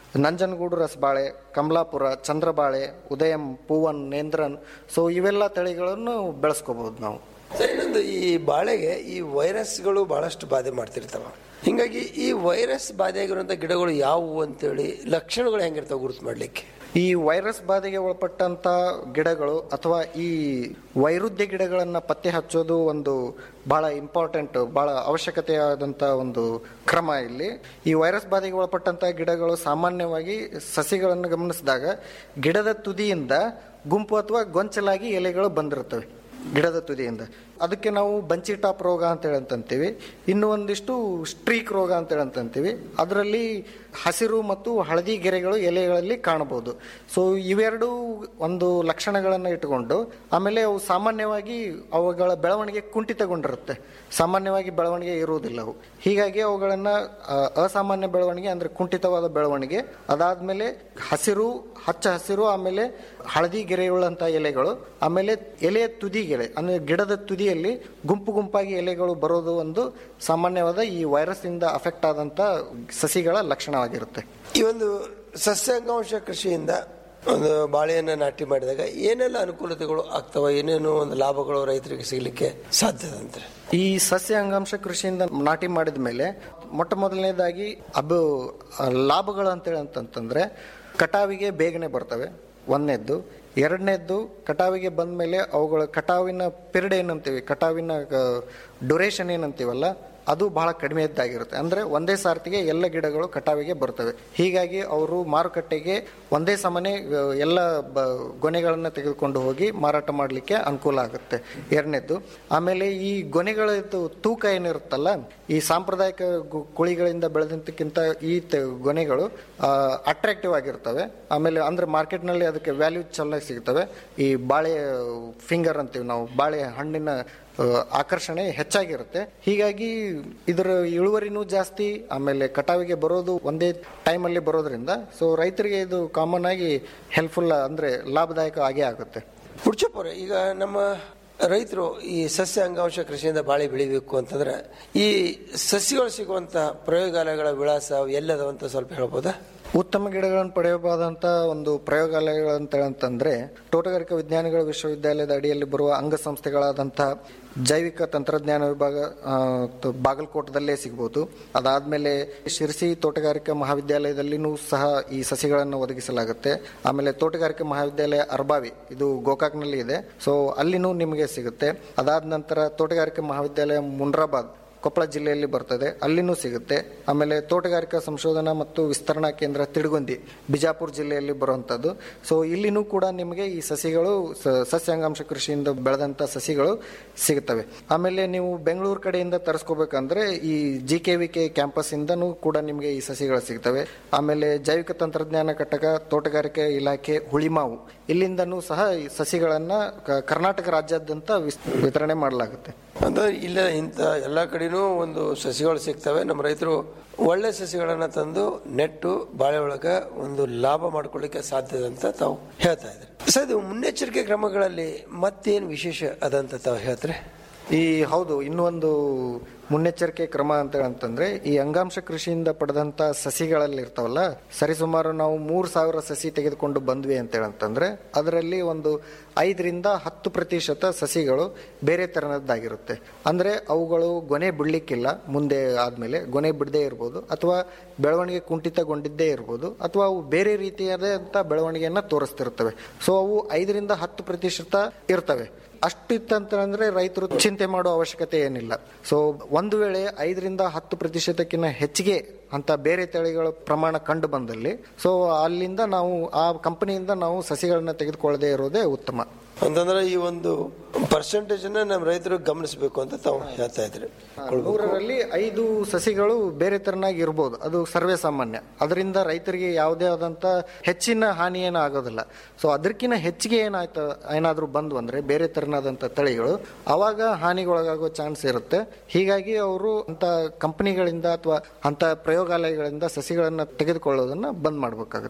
ನಂಜನಗೂಡು ರಸಬಾಳೆ ಕಮಲಾಪುರ ಚಂದ್ರಬಾಳೆ ಉದಯಂ ಪೂವನ್ ನೇಂದ್ರನ್ ಸೊ ಇವೆಲ್ಲ ತಳಿಗಳನ್ನು ಬೆಳೆಸ್ಕೋಬಹುದು ನಾವು ಸರ್, ಇನ್ನೊಂದು ಈ ಬಾಳೆಗೆ ಈ ವೈರಸ್ಗಳು ಬಹಳಷ್ಟು ಬಾಧೆ ಮಾಡ್ತಿರ್ತಾವ ಹಿಂಗಾಗಿ ಈ ವೈರಸ್ ಬಾಧೆ ಆಗಿರುವಂತ ಗಿಡಗಳು ಯಾವುವು ಅಂತೇಳಿ ಲಕ್ಷಣಗಳು ಹೆಂಗಿರ್ತಾವ ಗುರುತು ಮಾಡ್ಲಿಕ್ಕೆ ಈ ವೈರಸ್ ಬಾಧೆಗೆ ಒಳಪಟ್ಟಂತ ಗಿಡಗಳು ಅಥವಾ ಈ ವೈರುಧ್ಯ ಗಿಡಗಳನ್ನ ಪತ್ತೆ ಹಚ್ಚೋದು ಒಂದು ಬಹಳ ಇಂಪಾರ್ಟೆಂಟ್ ಬಹಳ ಅವಶ್ಯಕತೆಯಾದಂತ ಒಂದು ಕ್ರಮ ಇಲ್ಲಿ ಈ ವೈರಸ್ ಬಾಧೆಗೆ ಒಳಪಟ್ಟಂತ ಗಿಡಗಳು ಸಾಮಾನ್ಯವಾಗಿ ಸಸಿಗಳನ್ನು ಗಮನಿಸಿದಾಗ ಗಿಡದ ತುದಿಯಿಂದ ಗುಂಪು ಅಥವಾ ಗೊಂಚಲಾಗಿ ಎಲೆಗಳು ಬಂದಿರುತ್ತವೆ ಗಿಡದ ತುದಿಯಿಂದ ಅದಕ್ಕೆ ನಾವು ಬಂಚಿ ಟಾಪ್ ರೋಗ ಅಂತ ಹೇಳಂತೀವಿ ಇನ್ನು ಒಂದಿಷ್ಟು ಸ್ಟ್ರೀಕ್ ರೋಗ ಅಂತ ಹೇಳಂತೀವಿ ಅದರಲ್ಲಿ ಹಸಿರು ಮತ್ತು ಹಳದಿ ಗೆರೆಗಳು ಎಲೆಗಳಲ್ಲಿ ಕಾಣಬಹುದು ಸೊ ಇವೆರಡು ಒಂದು ಲಕ್ಷಣಗಳನ್ನು ಇಟ್ಟುಕೊಂಡು ಆಮೇಲೆ ಅವು ಸಾಮಾನ್ಯವಾಗಿ ಅವುಗಳ ಬೆಳವಣಿಗೆ ಕುಂಠಿತಗೊಂಡಿರುತ್ತೆ ಸಾಮಾನ್ಯವಾಗಿ ಬೆಳವಣಿಗೆ ಇರುವುದಿಲ್ಲ ಅವು ಹೀಗಾಗಿ ಅವುಗಳನ್ನ ಆ, ಅಸಾಮಾನ್ಯ ಬೆಳವಣಿಗೆ ಅಂದ್ರೆ ಕುಂಠಿತವಾದ ಬೆಳವಣಿಗೆ ಅದಾದ್ಮೇಲೆ ಹಸಿರು ಹಚ್ಚ ಹಸಿರು ಆಮೇಲೆ ಹಳದಿ ಗೆರೆಯುಳ್ಳಂತ ಎಲೆಗಳು ಆಮೇಲೆ ಎಲೆಯ ತುದಿ ಗೆರೆ ಅಂದ್ರೆ ಗಿಡದ ತುದಿಯಲ್ಲಿ ಗುಂಪು ಗುಂಪಾಗಿ ಎಲೆಗಳು ಬರೋದು ಒಂದು ಸಾಮಾನ್ಯವಾದ ಈ ವೈರಸ್ ಇಂದ ಅಫೆಕ್ಟ್ ಆದಂತ ಸಸಿಗಳ ಲಕ್ಷಣವಾಗಿರುತ್ತೆ ಈ ಒಂದು ಸಸ್ಯಾಂಗಾಂಶ ಕೃಷಿಯಿಂದ ಒಂದು ಬಾಳೆಯನ್ನ ನಾಟಿ ಮಾಡಿದಾಗ ಏನೆಲ್ಲ ಅನುಕೂಲತೆಗಳು ಆಗ್ತವ ಏನೇನು ಒಂದು ಲಾಭಗಳು ರೈತರಿಗೆ ಸಿಗಲಿಕ್ಕೆ ಸಾಧ್ಯತೆ ಅಂತಾರೆ ಈ ಸಸ್ಯ ಅಂಗಾಂಶ ಕೃಷಿಯಿಂದ ನಾಟಿ ಮಾಡಿದ ಮೇಲೆ ಮೊಟ್ಟ ಮೊದಲನೇದಾಗಿ ಅದು ಆ, ಲಾಭಗಳು ಅಂತೇಳಿ ಅಂತಂತಂದ್ರೆ ಕಟಾವಿಗೆ ಬೇಗನೆ ಬರ್ತವೆ ಒಂದನೇದ್ದು ಎರಡನೇದ್ದು ಕಟಾವಿಗೆ ಬಂದ ಮೇಲೆ ಅವುಗಳ ಕಟಾವಿನ ಪಿರಿಯಡ್ ಏನಂತೀವಿ ಕಟಾವಿನ ಡ್ಯೂರೇಷನ್ ಏನಂತೀವಲ್ಲ ಅದು ಬಹಳ ಕಡಿಮೆದ್ದಾಗಿರುತ್ತೆ ಅಂದ್ರೆ ಒಂದೇ ಸಾರ್ತಿಗೆ ಎಲ್ಲ ಗಿಡಗಳು ಕಟಾವಿಗೆ ಬರ್ತವೆ ಹೀಗಾಗಿ ಅವರು ಮಾರುಕಟ್ಟೆಗೆ ಒಂದೇ ಸಮನೆ ಆ, ಎಲ್ಲ ಬ ಗೊನೆಗಳನ್ನ ತೆಗೆದುಕೊಂಡು ಹೋಗಿ ಮಾರಾಟ ಮಾಡಲಿಕ್ಕೆ ಅನುಕೂಲ ಆಗುತ್ತೆ ಎರಡನೇದ್ದು ಆಮೇಲೆ ಈ ಗೊನೆಗಳ ತೂಕ ಏನಿರುತ್ತಲ್ಲ ಈ ಸಾಂಪ್ರದಾಯಿಕ ಗು- ಕುಳಿಗಳಿಂದ ಬೆಳೆದಂತಕ್ಕಿಂತ ಈ ತ- ಗೊನೆಗಳು ಅಟ್ರಾಕ್ಟಿವ್ ಆಗಿರ್ತವೆ ಆಮೇಲೆ ಅಂದ್ರೆ ಮಾರ್ಕೆಟ್ನಲ್ಲಿ ಅದಕ್ಕೆ ವ್ಯಾಲ್ಯೂ ಚೆನ್ನಾಗಿ ಸಿಗ್ತವೆ ಈ ಬಾಳೆ ಫಿಂಗರ್ ಅಂತೀವಿ ನಾವು ಬಾಳೆ ಹಣ್ಣಿನ ಆ, ಆಕರ್ಷಣೆ ಹೆಚ್ಚಾಗಿರುತ್ತೆ ಹೀಗಾಗಿ ಇದರ ಇಳುವರಿನೂ ಜಾಸ್ತಿ ಆಮೇಲೆ ಕಟಾವಿಗೆ ಬರೋದು ಒಂದೇ ಟೈಮಲ್ಲಿ ಬರೋದ್ರಿಂದ ಸೊ ರೈತರಿಗೆ ಇದು ಕಾಮನ್ ಆಗಿ ಹೆಲ್ಪ್ಫುಲ್ ಅಂದ್ರೆ ಲಾಭದಾಯಕ ಆಗೇ ಆಗುತ್ತೆ ಹುಡ್ಚಪ್ಪ ಅವ್ರೆ, ಈಗ ನಮ್ಮ ರೈತರು ಈ ಸಸ್ಯ ಅಂಗಾಂಶ ಕೃಷಿಯಿಂದ ಬಾಳೆ ಬೆಳಿಬೇಕು ಅಂತಂದ್ರೆ ಈ ಸಸಿಗಳು ಸಿಗುವಂತ ಪ್ರಯೋಗಾಲಯಗಳ ವಿಳಾಸ ಅವು ಎಲ್ಲದವಂತ ಸ್ವಲ್ಪ ಹೇಳ್ಬೋದಾ ಉತ್ತಮ ಗಿಡಗಳನ್ನು ಪಡೆಯಬಹುದಂತ ಒಂದು ಪ್ರಯೋಗಾಲಯಗಳಂತ ಅಂತಂದ್ರೆ ತೋಟಗಾರಿಕಾ ವಿಜ್ಞಾನಗಳ ವಿಶ್ವವಿದ್ಯಾಲಯದ ಅಡಿಯಲ್ಲಿ ಬರುವ ಅಂಗಸಂಸ್ಥೆಗಳಾದಂತಹ ಜೈವಿಕ ತಂತ್ರಜ್ಞಾನ ವಿಭಾಗ ಆ, ತ- ಬಾಗಲಕೋಟದಲ್ಲೇ ಸಿಗಬಹುದು ಅದಾದ್ಮೇಲೆ ಶಿರ್ಸಿ ತೋಟಗಾರಿಕಾ ಮಹಾವಿದ್ಯಾಲಯದಲ್ಲಿನೂ ಸಹ ಈ ಸಸಿಗಳನ್ನು ಒದಗಿಸಲಾಗುತ್ತೆ ಆಮೇಲೆ ತೋಟಗಾರಿಕಾ ಮಹಾವಿದ್ಯಾಲಯ ಅರ್ಬಾವಿ ಇದು ಗೋಕಾಕ್ನಲ್ಲಿ ಇದೆ ಸೊ ಅಲ್ಲಿನೂ ನಿಮಗೆ ಸಿಗುತ್ತೆ ಅದಾದ ನಂತರ ತೋಟಗಾರಿಕಾ ಮಹಾವಿದ್ಯಾಲಯ ಮುನ್ರಾಬಾದ್ ಕೊಪ್ಪಳ ಜಿಲ್ಲೆಯಲ್ಲಿ ಬರ್ತದೆ ಅಲ್ಲಿನೂ ಸಿಗುತ್ತೆ ಆಮೇಲೆ ತೋಟಗಾರಿಕಾ ಸಂಶೋಧನಾ ಮತ್ತು ವಿಸ್ತರಣಾ ಕೇಂದ್ರ ತಿಡುಗುಂದಿ ಬಿಜಾಪುರ ಜಿಲ್ಲೆಯಲ್ಲಿ ಬರುವಂಥದ್ದು ಸೊ ಇಲ್ಲಿನೂ ಕೂಡ ನಿಮಗೆ ಈ ಸಸಿಗಳು ಸ- ಸಸ್ಯಾಂಗಾಂಶ ಕೃಷಿಯಿಂದ ಬೆಳೆದಂಥ ಸಸಿಗಳು ಸಿಗುತ್ತವೆ ಆಮೇಲೆ ನೀವು ಬೆಂಗಳೂರು ಕಡೆಯಿಂದ ತರಿಸ್ಕೋಬೇಕಂದ್ರೆ ಈ G K V K campus ಇಂದನೂ ಕೂಡ ನಿಮಗೆ ಈ ಸಸಿಗಳು ಸಿಗ್ತವೆ ಆಮೇಲೆ ಜೈವಿಕ ತಂತ್ರಜ್ಞಾನ ಘಟಕ ತೋಟಗಾರಿಕೆ ಇಲಾಖೆ ಹುಳಿಮಾವು ಇಲ್ಲಿಂದನೂ ಸಹ ಈ ಸಸಿಗಳನ್ನ ಕ- ಕರ್ನಾಟಕ ರಾಜ್ಯಾದ್ಯಂತ ವಿಸ್- ವಿತರಣೆ ಮಾಡಲಾಗುತ್ತೆ ಅಂದ್ರೆ ಇಲ್ಲ ಇಂಥ ಎಲ್ಲ ಕಡೆನೂ ಒಂದು ಸಸಿಗಳು ಸಿಗ್ತವೆ ನಮ್ಮ ರೈತರು ಒಳ್ಳೆ ಸಸಿಗಳನ್ನ ತಂದು ನೆಟ್ಟು ಬಾಳೆ ಒಳಗ ಒಂದು ಲಾಭ ಮಾಡ್ಕೊಳ್ಳಿಕ್ಕೆ ಸಾಧ್ಯತೆ ಅಂತ ತಾವು ಹೇಳ್ತಾ ಇದ್ರಿ ಸರ್ ಇದು ಮುನ್ನೆಚ್ಚರಿಕೆ ಕ್ರಮಗಳಲ್ಲಿ ಮತ್ತೇನು ವಿಶೇಷ ಅದಂತ ತಾವು ಹೇಳ್ತಾರೆ ಈ ಹೌದು ಇನ್ನೂ ಒಂದು ಮುನ್ನೆಚ್ಚರಿಕೆ ಕ್ರಮ ಅಂತ ಅಂತಂದ್ರೆ ಈ ಅಂಗಾಂಶ ಕೃಷಿಯಿಂದ ಪಡೆದಂತ ಸಸಿಗಳಲ್ಲಿ ಇರ್ತಾವಲ್ಲ ಸರಿಸುಮಾರು ನಾವು ಮೂರ್ ಸಾವಿರ ಸಸಿ ತೆಗೆದುಕೊಂಡು ಬಂದ್ವಿ ಅಂತ ಹೇಳಂತಂದ್ರೆ ಅದರಲ್ಲಿ ಒಂದು ಐದರಿಂದ ಹತ್ತು ಪ್ರತಿಶತ ಸಸಿಗಳು ಬೇರೆ ತರನದ್ದಾಗಿರುತ್ತೆ ಅಂದ್ರೆ ಅವುಗಳು ಗೊನೆ ಬಿಡ್ಲಿಕ್ಕಿಲ್ಲ ಮುಂದೆ ಆದ್ಮೇಲೆ ಗೊನೆ ಬಿಡದೇ ಇರ್ಬೋದು ಅಥವಾ ಬೆಳವಣಿಗೆ ಕುಂಠಿತಗೊಂಡಿದ್ದೇ ಇರ್ಬೋದು ಅಥವಾ ಅವು ಬೇರೆ ರೀತಿಯಾದಂತ ಬೆಳವಣಿಗೆಯನ್ನ ತೋರಿಸ್ತಿರ್ತವೆ ಸೊ ಅವು ಐದರಿಂದ ಹತ್ತು ಪ್ರತಿಶತ ಇರ್ತವೆ ಅಷ್ಟು ಇತ್ತಂತಂದ್ರೆ ರೈತರು ಚಿಂತೆ ಮಾಡೋ ಅವಶ್ಯಕತೆ ಏನಿಲ್ಲ ಸೊ ಒಂದು ವೇಳೆ ಐದರಿಂದ ಹತ್ತು ಪ್ರತಿಶತಕ್ಕಿಂತ ಹೆಚ್ಚಿಗೆ ಅಂತ ಬೇರೆ ತಳಿಗಳ ಪ್ರಮಾಣ ಕಂಡು ಬಂದಲ್ಲಿ ಸೊ ಅಲ್ಲಿಂದ ನಾವು ಆ ಕಂಪನಿಯಿಂದ ನಾವು ಸಸಿಗಳನ್ನ ತೆಗೆದುಕೊಳ್ಳದೆ ಇರೋದೇ ಉತ್ತಮ ಅಂತಂದ್ರೆ ಈ ಒಂದು ಪರ್ಸೆಂಟೇಜ್ ಅನ್ನ ನಮ್ಮ ರೈತರು ಗಮನಿಸಬೇಕು ಅಂತ ತಾವು ಹೇಳ್ತಾ ಇದ್ರಿ ನೂರರಲ್ಲಿ ಐದು ಸಸಿಗಳು ಬೇರೆ ತರನಾಗಿ ಇರ್ಬೋದು ಅದು ಸರ್ವೇ ಸಾಮಾನ್ಯ ಅದರಿಂದ ರೈತರಿಗೆ ಯಾವುದೇ ಆದಂತ ಹೆಚ್ಚಿನ ಹಾನಿ ಏನು ಆಗೋದಿಲ್ಲ ಸೊ ಅದಕ್ಕಿಂತ ಹೆಚ್ಚಿಗೆ ಏನಾಯ್ತು ಏನಾದ್ರೂ ಬಂದು ಅಂದ್ರೆ ಬೇರೆ ತರನಾದಂತ ತಳಿಗಳು ಅವಾಗ ಹಾನಿಗೊಳಗಾಗೋ ಚಾನ್ಸ್ ಇರುತ್ತೆ ಹೀಗಾಗಿ ಅವರು ಅಂತ ಕಂಪನಿಗಳಿಂದ ಅಥವಾ ಅಂತ ಪ್ರಯೋಗಾಲಯಗಳಿಂದ ಸಸಿಗಳನ್ನ ತೆಗೆದುಕೊಳ್ಳೋದನ್ನ ಬಂದ್ ಮಾಡಬೇಕಾಗುತ್ತೆ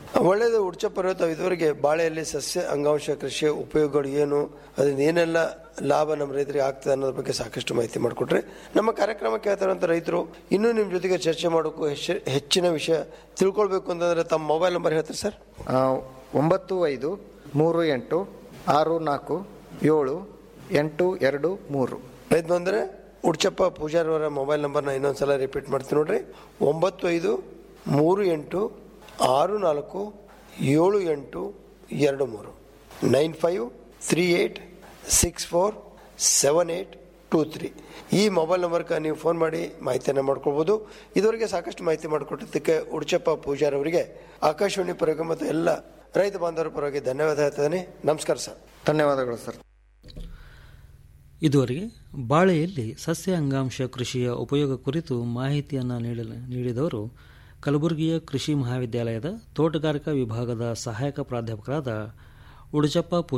ಒಳ್ಳೆಯದು ಉಡ್ಚಪ್ಪರು ತಾವು ಇದುವರೆಗೆ ಬಾಳೆಯಲ್ಲಿ ಸಸ್ಯ ಅಂಗಾಂಶ ಕೃಷಿಯ ಉಪಯೋಗಗಳು ಏನು ಅದರಿಂದ ಏನೆಲ್ಲ ಲಾಭ ನಮ್ಮ ರೈತರಿಗೆ ಆಗ್ತದೆ ಅನ್ನೋದ್ರ ಬಗ್ಗೆ ಸಾಕಷ್ಟು ಮಾಹಿತಿ ಮಾಡಿಕೊಟ್ರೆ ನಮ್ಮ ಕಾರ್ಯಕ್ರಮ ಕೇಳ್ತಾರಂತ ರೈತರು ಇನ್ನೂ ನಿಮ್ಮ ಜೊತೆಗೆ ಚರ್ಚೆ ಮಾಡೋಕ್ಕೂ ಹೆಚ್ಚು- ಹೆಚ್ಚಿನ ವಿಷಯ ತಿಳ್ಕೊಳ್ಬೇಕು ಅಂತಂದ್ರೆ ತಮ್ಮ ಮೊಬೈಲ್ ನಂಬರ್ ಹೇಳ್ತಾರೆ ಸರ್ ಆ, ಒಂಬತ್ತು ಐದು ಮೂರು ಎಂಟು ಆರು ನಾಲ್ಕು ಏಳು ಎಂಟು ಎರಡು ಮೂರು ರೈತ ಬಂದರೆ ಉಡ್ಚಪ್ಪ ಪೂಜಾರಿ ಅವರ ಮೊಬೈಲ್ ನಂಬರ್ನ ಇನ್ನೊಂದ್ಸಲ ರಿಪೀಟ್ ಮಾಡ್ತೀನಿ ನೋಡ್ರಿ ಒಂಬತ್ತು ಐದು ಮೂರು ಎಂಟು ಆರು ನಾಲ್ಕು ಏಳು ಎಂಟು ಎರಡು ಮೂರು nine five three eight six four seven eight two three ಈ ಮೊಬೈಲ್ ನಂಬರ್ಗೆ ನೀವು ಫೋನ್ ಮಾಡಿ ಮಾಹಿತಿಯನ್ನು ಮಾಡ್ಕೊಳ್ಬೋದು ಇದುವರೆಗೆ ಸಾಕಷ್ಟು ಮಾಹಿತಿ ಮಾಡಿಕೊಟ್ಟಿದ್ದಕ್ಕೆ ಉಡ್ಚಪ್ಪ ಪೂಜಾರಿ ಅವರಿಗೆ ಆಕಾಶವಾಣಿ ಪರವಾಗಿ ಮತ್ತು ಎಲ್ಲ ರೈತ ಬಾಂಧವರ ಪರವಾಗಿ ಧನ್ಯವಾದ ಹೇಳ್ತಾನೆ ನಮಸ್ಕಾರ ಸರ್ ಧನ್ಯವಾದಗಳು ಸರ್ ಇದುವರೆಗೆ ಬಾಳೆಯಲ್ಲಿ ಸಸ್ಯ ಅಂಗಾಂಶ ಕೃಷಿಯ ಉಪಯೋಗ ಕುರಿತು ಮಾಹಿತಿಯನ್ನು ನೀಡಲ ನೀಡಿದವರು ಕಲಬುರಗಿಯ ಕೃಷಿ ಮಹಾವಿದ್ಯಾಲಯದ ತೋಟಗಾರಿಕಾ ವಿಭಾಗದ ಸಹಾಯಕ ಪ್ರಾಧ್ಯಾಪಕರಾದ ಉಡಚಪ್ಪ